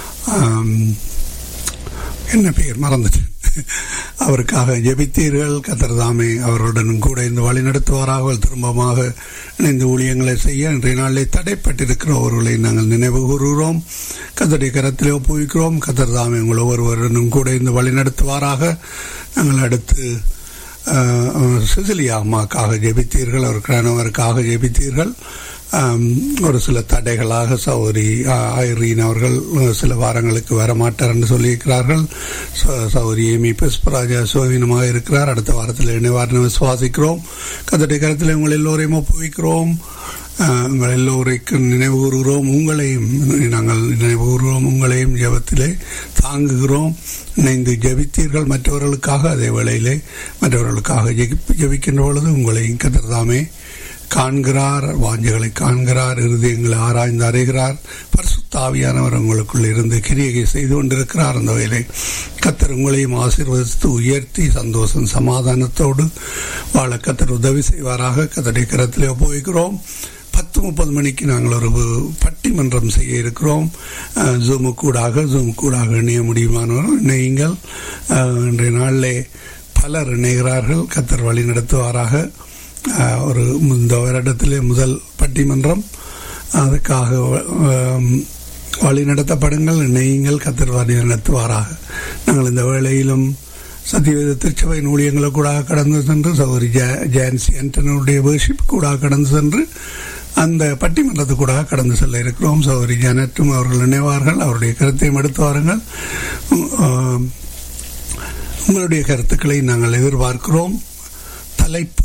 என்ன பெயர் மறந்துட்டு அவருக்காக ஜெபித்தீர்கள் கத்திரதாமே அவருடன் கூட இந்த வழி நடத்துவாராக திரும்பமாக இணைந்து ஊழியங்களை செய்ய இன்றைய நாளிலே தடைப்பட்டிருக்கிறவர்களை நாங்கள் நினைவு கூறுகிறோம் கத்தருடைய கரத்திலே ஒப்புவிக்கிறோம் கத்திரதாமே உங்கள் ஒவ்வொருவருடனும் கூட இந்த வழி நடத்துவாராக நாங்கள் அடுத்து சிசிலியா அம்மாக்காக ஜெபித்தீர்கள் அவர் கணவருக்காக ஜெபித்தீர்கள் ஒரு சில தடைகளாக சௌரி ஐரீன் அவர்கள் சில வாரங்களுக்கு வரமாட்டார் என்று சொல்லியிருக்கிறார்கள் சௌரி ஏமி புஷ்பராஜா சுவீனமாக இருக்கிறார் அடுத்த வாரத்தில் இணைவார்னு விசுவாசிக்கிறோம் கத்தடைய கருத்தில் உங்கள் எல்லோரையும் ஒப்புவிக்கிறோம் உங்கள் எல்லோரைக்கும் நினைவு கூறுகிறோம் உங்களையும் நாங்கள் நினைவு கூறுகிறோம் உங்களையும் ஜபத்திலே தாங்குகிறோம் இணைந்து ஜபித்தீர்கள் மற்றவர்களுக்காக அதே வேளையிலே மற்றவர்களுக்காக ஜபிக்கின்ற பொழுது உங்களையும் கத்திரதாமே காண்கிறார் வாஞ்சைகளை காண்கிறார் இருதயங்களை ஆராய்ந்து அறிகிறார் பரிசுத்தாவியானவர் உங்களுக்குள் இருந்து கிரியகை செய்து கொண்டிருக்கிறார் அந்த வகையிலே கத்தர் உங்களையும் ஆசீர்வதித்து உயர்த்தி சந்தோஷம் சமாதானத்தோடு வாழ கத்தர் உதவி செய்வாராக கத்தடைய கரத்திலே ஒப்புவிக்கிறோம் பத்து முப்பது மணிக்கு நாங்கள் ஒரு பட்டிமன்றம் செய்ய இருக்கிறோம் ஜூமு கூடாக ஜூம் கூடாக இணைய முடியுமானவர்கள் இணையுங்கள் அஹ், இன்றைய நாளிலே பலர் இணைகிறார்கள் கத்தர் வழி நடத்துவாராக அஹ், ஒரு இந்த வருடத்திலே முதல் பட்டிமன்றம் அதுக்காக அஹ், வழி நடத்தப்படுங்கள் இணையுங்கள் கத்தர் வழி நடத்துவாராக நாங்கள் இந்த வேளையிலும் சத்தியவேத திருச்சபையின் ஊழியங்களை கூட கடந்து சென்று சௌரி ஜான்சி ஆண்டனுடைய வேர்ஷிப் கூட கடந்து சென்று அந்த பட்டிமன்றத்து கூட கடந்து செல்ல இருக்கிறோம் சௌரி ஜானட்டும் அவர்கள் இணைவார்கள் அவருடைய கருத்தையும் எடுத்து வாருங்கள் உம், உங்களுடைய கருத்துக்களை நாங்கள் எதிர்பார்க்கிறோம் தலைப்பு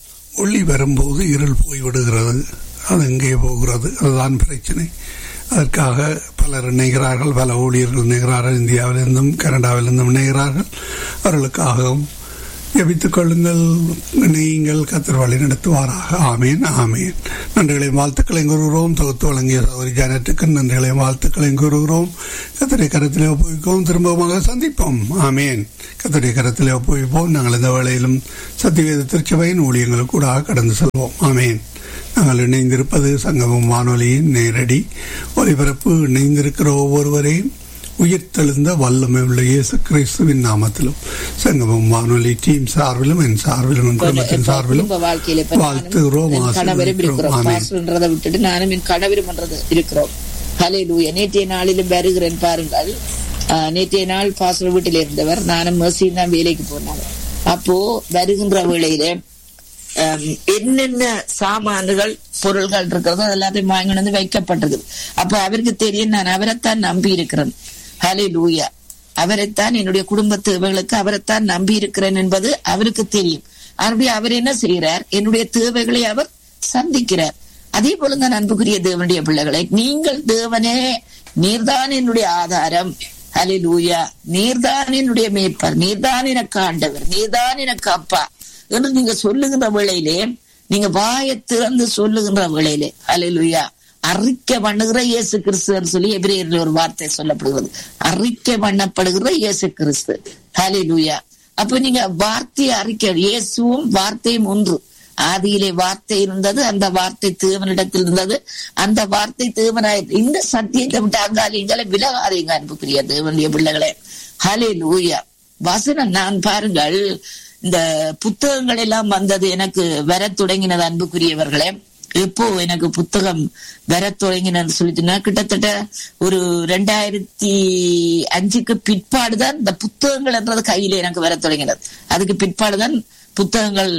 ஒளி வரும்போது இருள் போய்விடுகிறது அது எங்கே போகிறது அதுதான் பிரச்சனை அதற்காக பலர் இணைகிறார்கள் பல ஊழியர்கள் இணைகிறார்கள் இந்தியாவிலிருந்தும் கனடாவிலிருந்தும் இணைகிறார்கள் அவர்களுக்காகவும் ஜெபித்துக் கொள்ளுங்கள் நீங்கள் கத்தர் வழி நடத்துவாராக ஆமீன் ஆமீன் நன்றிகளையும் வாழ்த்துக்களையும் கூறுகிறோம் தொகுத்து வழங்கிய சௌரி ஜானட்டுக்கு நன்றிகளையும் வாழ்த்துக்களையும் கூறுகிறோம் கத்தரை கரத்திலே ஒப்புவிக்கவும் திரும்பமாக சந்திப்போம் ஆமீன் கத்தரை கரத்திலே ஒப்புவிப்போம் நாங்கள் இந்த வேளையிலும் சத்தியவேத திருச்சபையின் ஊழியங்கள் கூட கடந்து செல்வோம் ஆமீன் நாங்கள் இணைந்திருப்பது சங்கமம் வானொலியின் நேரடி ஒலிபரப்பு இணைந்திருக்கிற ஒவ்வொருவரையும் உயிர்த்தெழுந்த வல்லமை உள்ள இயேசு கிறிஸ்துவின் நாமத்திலும் சங்கமம் வானொலி டீம் சார்பிலும் என் சார்பிலும் என் குடும்பத்தின் சார்பிலும் குடும்ப வாழ்க்கையில இப்ப நானும் வாழ்த்துகிறோம் என் கணவரும் இருக்கிறோம் ஆசீர்வதிக்கிறோம். ஆமென். பாஸ்டர்ன்றதை விட்டுட்டு நானும் என் கணவரும்ன்றது இருக்கிறோம் ஹலே லூயா நேற்றைய நாளிலும் வருகிறேன் பாருங்கள் ஆஹ், நேற்றைய நாள் பாஸ்டர் வீட்டில் இருந்தவர் நானும் மெர்சியும் தான் வேலைக்கு போனாங்க அப்போ வருகின்ற வேளையிலே ஆம், என்னென்ன சாமான்கள் பொருள்கள் இருக்கிறதோ அது எல்லாத்தையும் வாங்கி வந்து வைக்கப்பட்டிருக்குது அப்ப அவருக்கு தெரியும் நான் அவரைத்தான் நம்பி இருக்கிறேன் ஹலே லூயா அவரைத்தான் என்னுடைய குடும்ப தேவைகளுக்கு அவரைத்தான் நம்பி இருக்கிறேன் என்பது அவருக்கு தெரியும் ஆகவே அவர் என்ன செய்கிறார் என்னுடைய தேவைகளை அவர் சந்திக்கிறார் அதே போல தான் அன்புக்குரிய தேவனுடைய பிள்ளைகளை நீங்கள் தேவனே நீர்தான் என்னுடைய ஆதாரம் ஹலிலூயா நீர்தான் என்னுடைய மேய்ப்பர் நீர்தான் எனக்கு ஆண்டவர் நீர்தான் எனக்கு அப்பா என்று நீங்க சொல்லுகின்ற வேளையிலே நீங்க வாயை திறந்து சொல்லுகின்ற வேளையிலே ஹலிலூயா அறிக்கை பண்ணுகிற இயேசு கிறிஸ்து சொல்லி எபிரேயர்ல ஒரு வார்த்தை சொல்லப்படுகிறது அறிக்கை பண்ணப்படுகிற இயேசு கிறிஸ்து ஹலிலூயா அப்ப நீங்க வார்த்தையை அறிக்கை இயேசுவும் வார்த்தையும் ஒன்று ஆதியிலே வார்த்தை இருந்தது அந்த வார்த்தை தேவனிடத்தில் இருந்தது அந்த வார்த்தை தேவனாய் இந்த சத்தியத்தை விட்டு அங்காலிங்களை விலகாதீங்க அன்புக்குரிய தேவனுடைய பிள்ளைகளே ஹலே லூயா வசனம் நான் பாருங்கள் இந்த புத்தகங்கள் எல்லாம் வந்தது எனக்கு வர தொடங்கினது அன்புக்குரியவர்களே எப்போ எனக்கு புத்தகம் வர தொடங்கினு சொல்லிட்டுனா கிட்டத்தட்ட ஒரு ரெண்டாயிரத்தி அஞ்சுக்கு பிற்பாடுதான் இந்த புத்தகங்கள் என்றது கையில எனக்கு வர தொடங்கினது அதுக்கு பிற்பாடுதான் புத்தகங்கள்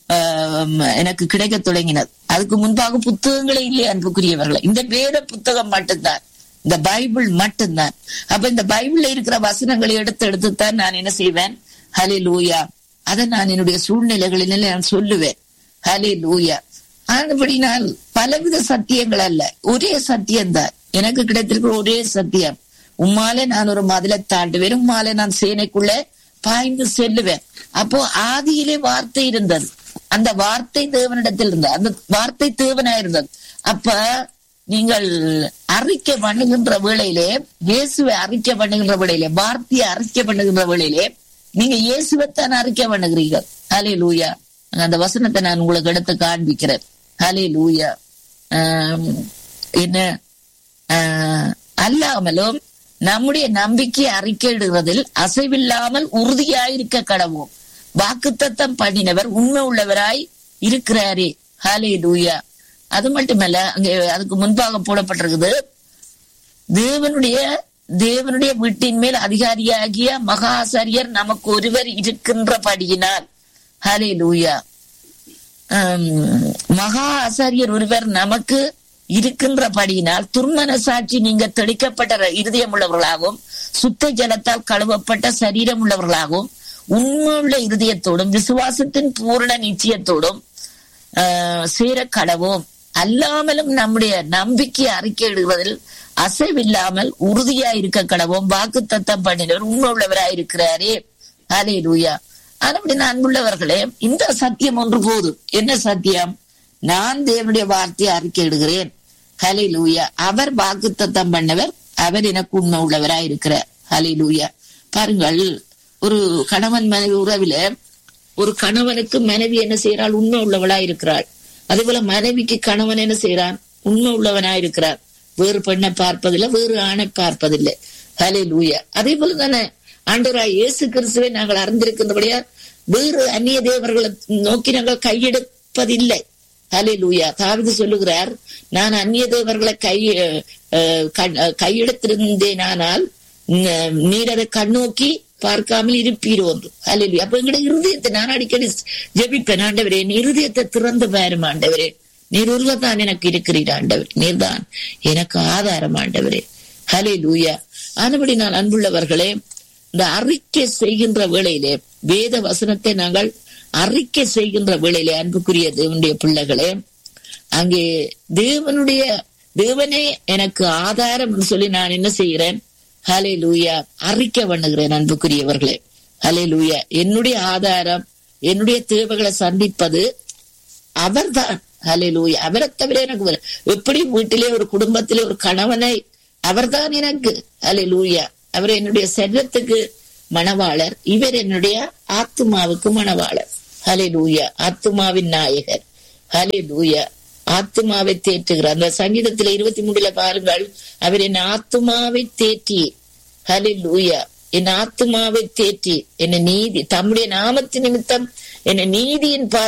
ஆம், எனக்கு கிடைக்க தொடங்கினது அதுக்கு முன்பாக புத்தகங்களே இல்லை அன்புக்குரியவர்களே இந்த வேத புத்தகம் மட்டும்தான் இந்த பைபிள் மட்டும்தான் அப்ப இந்த பைபிள்ல இருக்கிற வசனங்களை எடுத்து எடுத்து தான் நான் என்ன செய்வேன் ஹலே லூயா அதை நான் என்னுடைய சூழ்நிலைகளிலே நான் சொல்லுவேன் ஹலே லூயா ஆனபடி நான் பலவித சத்தியங்கள் அல்ல ஒரே சத்தியம்தான் எனக்கு கிடைத்திருக்கிற ஒரே சத்தியம் உம்மாலே நான் ஒரு மதிலை தாண்டுவேன் உம்மாலே நான் சேனைக்குள்ள பாய்ந்து செல்லுவேன் அப்போ ஆதியிலே வார்த்தை இருந்தது அந்த வார்த்தை தேவனிடத்தில் இருந்தது அந்த வார்த்தை தேவனா இருந்தது அப்ப நீங்கள் அறிக்கை பண்ணுகின்ற வேளையிலே இயேசுவை அறிக்கை பண்ணுகின்ற வேளையிலே வார்த்தையை அறிக்கை பண்ணுகின்ற வேளையிலே நீங்க இயேசுவைத்தான் அறிக்கை பண்ணுகிறீங்க ஹலே லூயா அந்த வசனத்தை நான் உங்களுக்கு எடுத்து காண்பிக்கிறேன் ஹலே லூயா என்ன ஆஹ், அல்லாமலும் நம்முடைய நம்பிக்கை அறிக்கையிடுவதில் அசைவில்லாமல் உறுதியாயிருக்க கடவோம் வாக்குத்தத்தம் பண்ணினவர் உண்மை உள்ளவராய் இருக்கிறாரே ஹாலே லூயா அது மட்டுமல்ல அங்க அதுக்கு முன்பாக போடப்பட்டிருக்குது தேவனுடைய தேவனுடைய வீட்டின் மேல் அதிகாரியாகிய மகாசாரியர் நமக்கு ஒருவர் இருக்கின்றபடியினால் ஹலே லூயா மகா ஆசாரியர் ஒருவர் நமக்கு இருக்கின்றபடியினால் துர்மன சாட்சி நீங்க தெளிக்கப்பட்ட இருதயம் உள்ளவர்களாகவும் சுத்த ஜலத்தால் கழுவப்பட்ட சரீரம் உள்ளவர்களாகவும் உண்மையுள்ள இருதயத்தோடும் விசுவாசத்தின் பூரண நிச்சயத்தோடும் ஆஹ், சேர கடவோம் அல்லாமலும் நம்முடைய நம்பிக்கை அறிக்கையிடுவதில் அசைவில்லாமல் உறுதியா இருக்க கடவோம் வாக்கு தத்தம் பண்ணினவர் உண்மை உள்ளவராய் இருக்கிறாரே ஹலே லூயா ஆனப்படி அன்புள்ளவர்களே இந்த சத்தியம் ஒன்று போதும் என்ன சத்தியம் நான் தேவனுடைய வார்த்தையை அறிக்கையிடுகிறேன் ஹலே லூயா அவர் வாக்கு தத்தம் பண்ணவர் அவர் எனக்கு உண்மை உள்ளவராய் இருக்கிறார் ஹலே லூயா பாருங்கள் ஒரு கணவன் மனைவி உறவில ஒரு கணவனுக்கு மனைவி என்ன செய்யறாள் உண்மை உள்ளவளா இருக்கிறாள் அதே போல மனைவிக்கு கணவன் என்ன செய்யறான் உண்மை உள்ளவனாயிருக்கிறார் வேறு பெண்ணை பார்ப்பதில்லை வேறு ஆணை பார்ப்பதில்லை ஹலே லூயா அதே போல தானே ஆண்டவராய் இயேசு கிறிஸ்துவை நாங்கள் அறிந்திருக்கின்றபடியா வேறு அந்நிய தேவர்களை நோக்கி நாங்கள் கையெடுப்பதில்லை ஹலே லூயா தாவிது சொல்லுகிறார் நான் அந்நிய தேவர்களை கை அஹ், கண்- அஹ், கையெடுத்திருந்தேனானால் ந- நீர் அதை கண்ணோக்கி பார்க்காமல் இருப்பீரோ என்று ஹலே அப்ப எங்கட இருதயத்தை நான் அடிக்கடி ஜெபிப்பேன் ஆண்டவரே என் இருதயத்தை திறந்து பாரும் ஆண்டவரே நீர் ஒருவர்தான் எனக்கு இருக்கிறீர் ஆண்டவர் நீர்தான் எனக்கு ஆதாரம் ஆண்டவரே ஹலே லூயா ஆனபடி நான் அன்புள்ளவர்களே இந்த அறிக்கை செய்கின்ற வேளையிலே வேத வசனத்தை நாங்கள் அறிக்கை செய்கின்ற வேளையிலே அன்புக்குரிய தேவனுடைய பிள்ளைகளே அங்கே தேவனுடைய தேவனே எனக்கு ஆதாரம் என்று சொல்லி நான் என்ன செய்கிறேன் ஹலே லூயா அறிக்கை பண்ணுகிறேன் அன்புக்குரியவர்களே ஹலே லூயா என்னுடைய ஆதாரம் என்னுடைய தேவைகளை சந்திப்பது அவர்தான் ஹalleluya அவரை தவிர எனக்கு வேற- எப்படி வீட்டிலே ஒரு குடும்பத்திலே ஒரு கணவனை அவர்தான் எனக்கு ஹalleluya அவர் என்னுடைய செல்வத்துக்கு மணவாளர் இவர் என்னுடைய ஆத்துமாவுக்கு மணவாளர் ஹalleluya ஆத்துமாவின் நாயகர் ஹalleluya ஆத்துமாவை தேற்றுகிறார் அந்த சங்கீதத்துல இருபத்தி மூணுல பாருங்கள் அவர் என் ஆத்துமாவை தேற்றி ஹalleluya என் ஆத்துமாவை தேற்றி என்னை நீதி தம்முடைய நாமத்து நிமித்தம் என்னை நீதியின் பா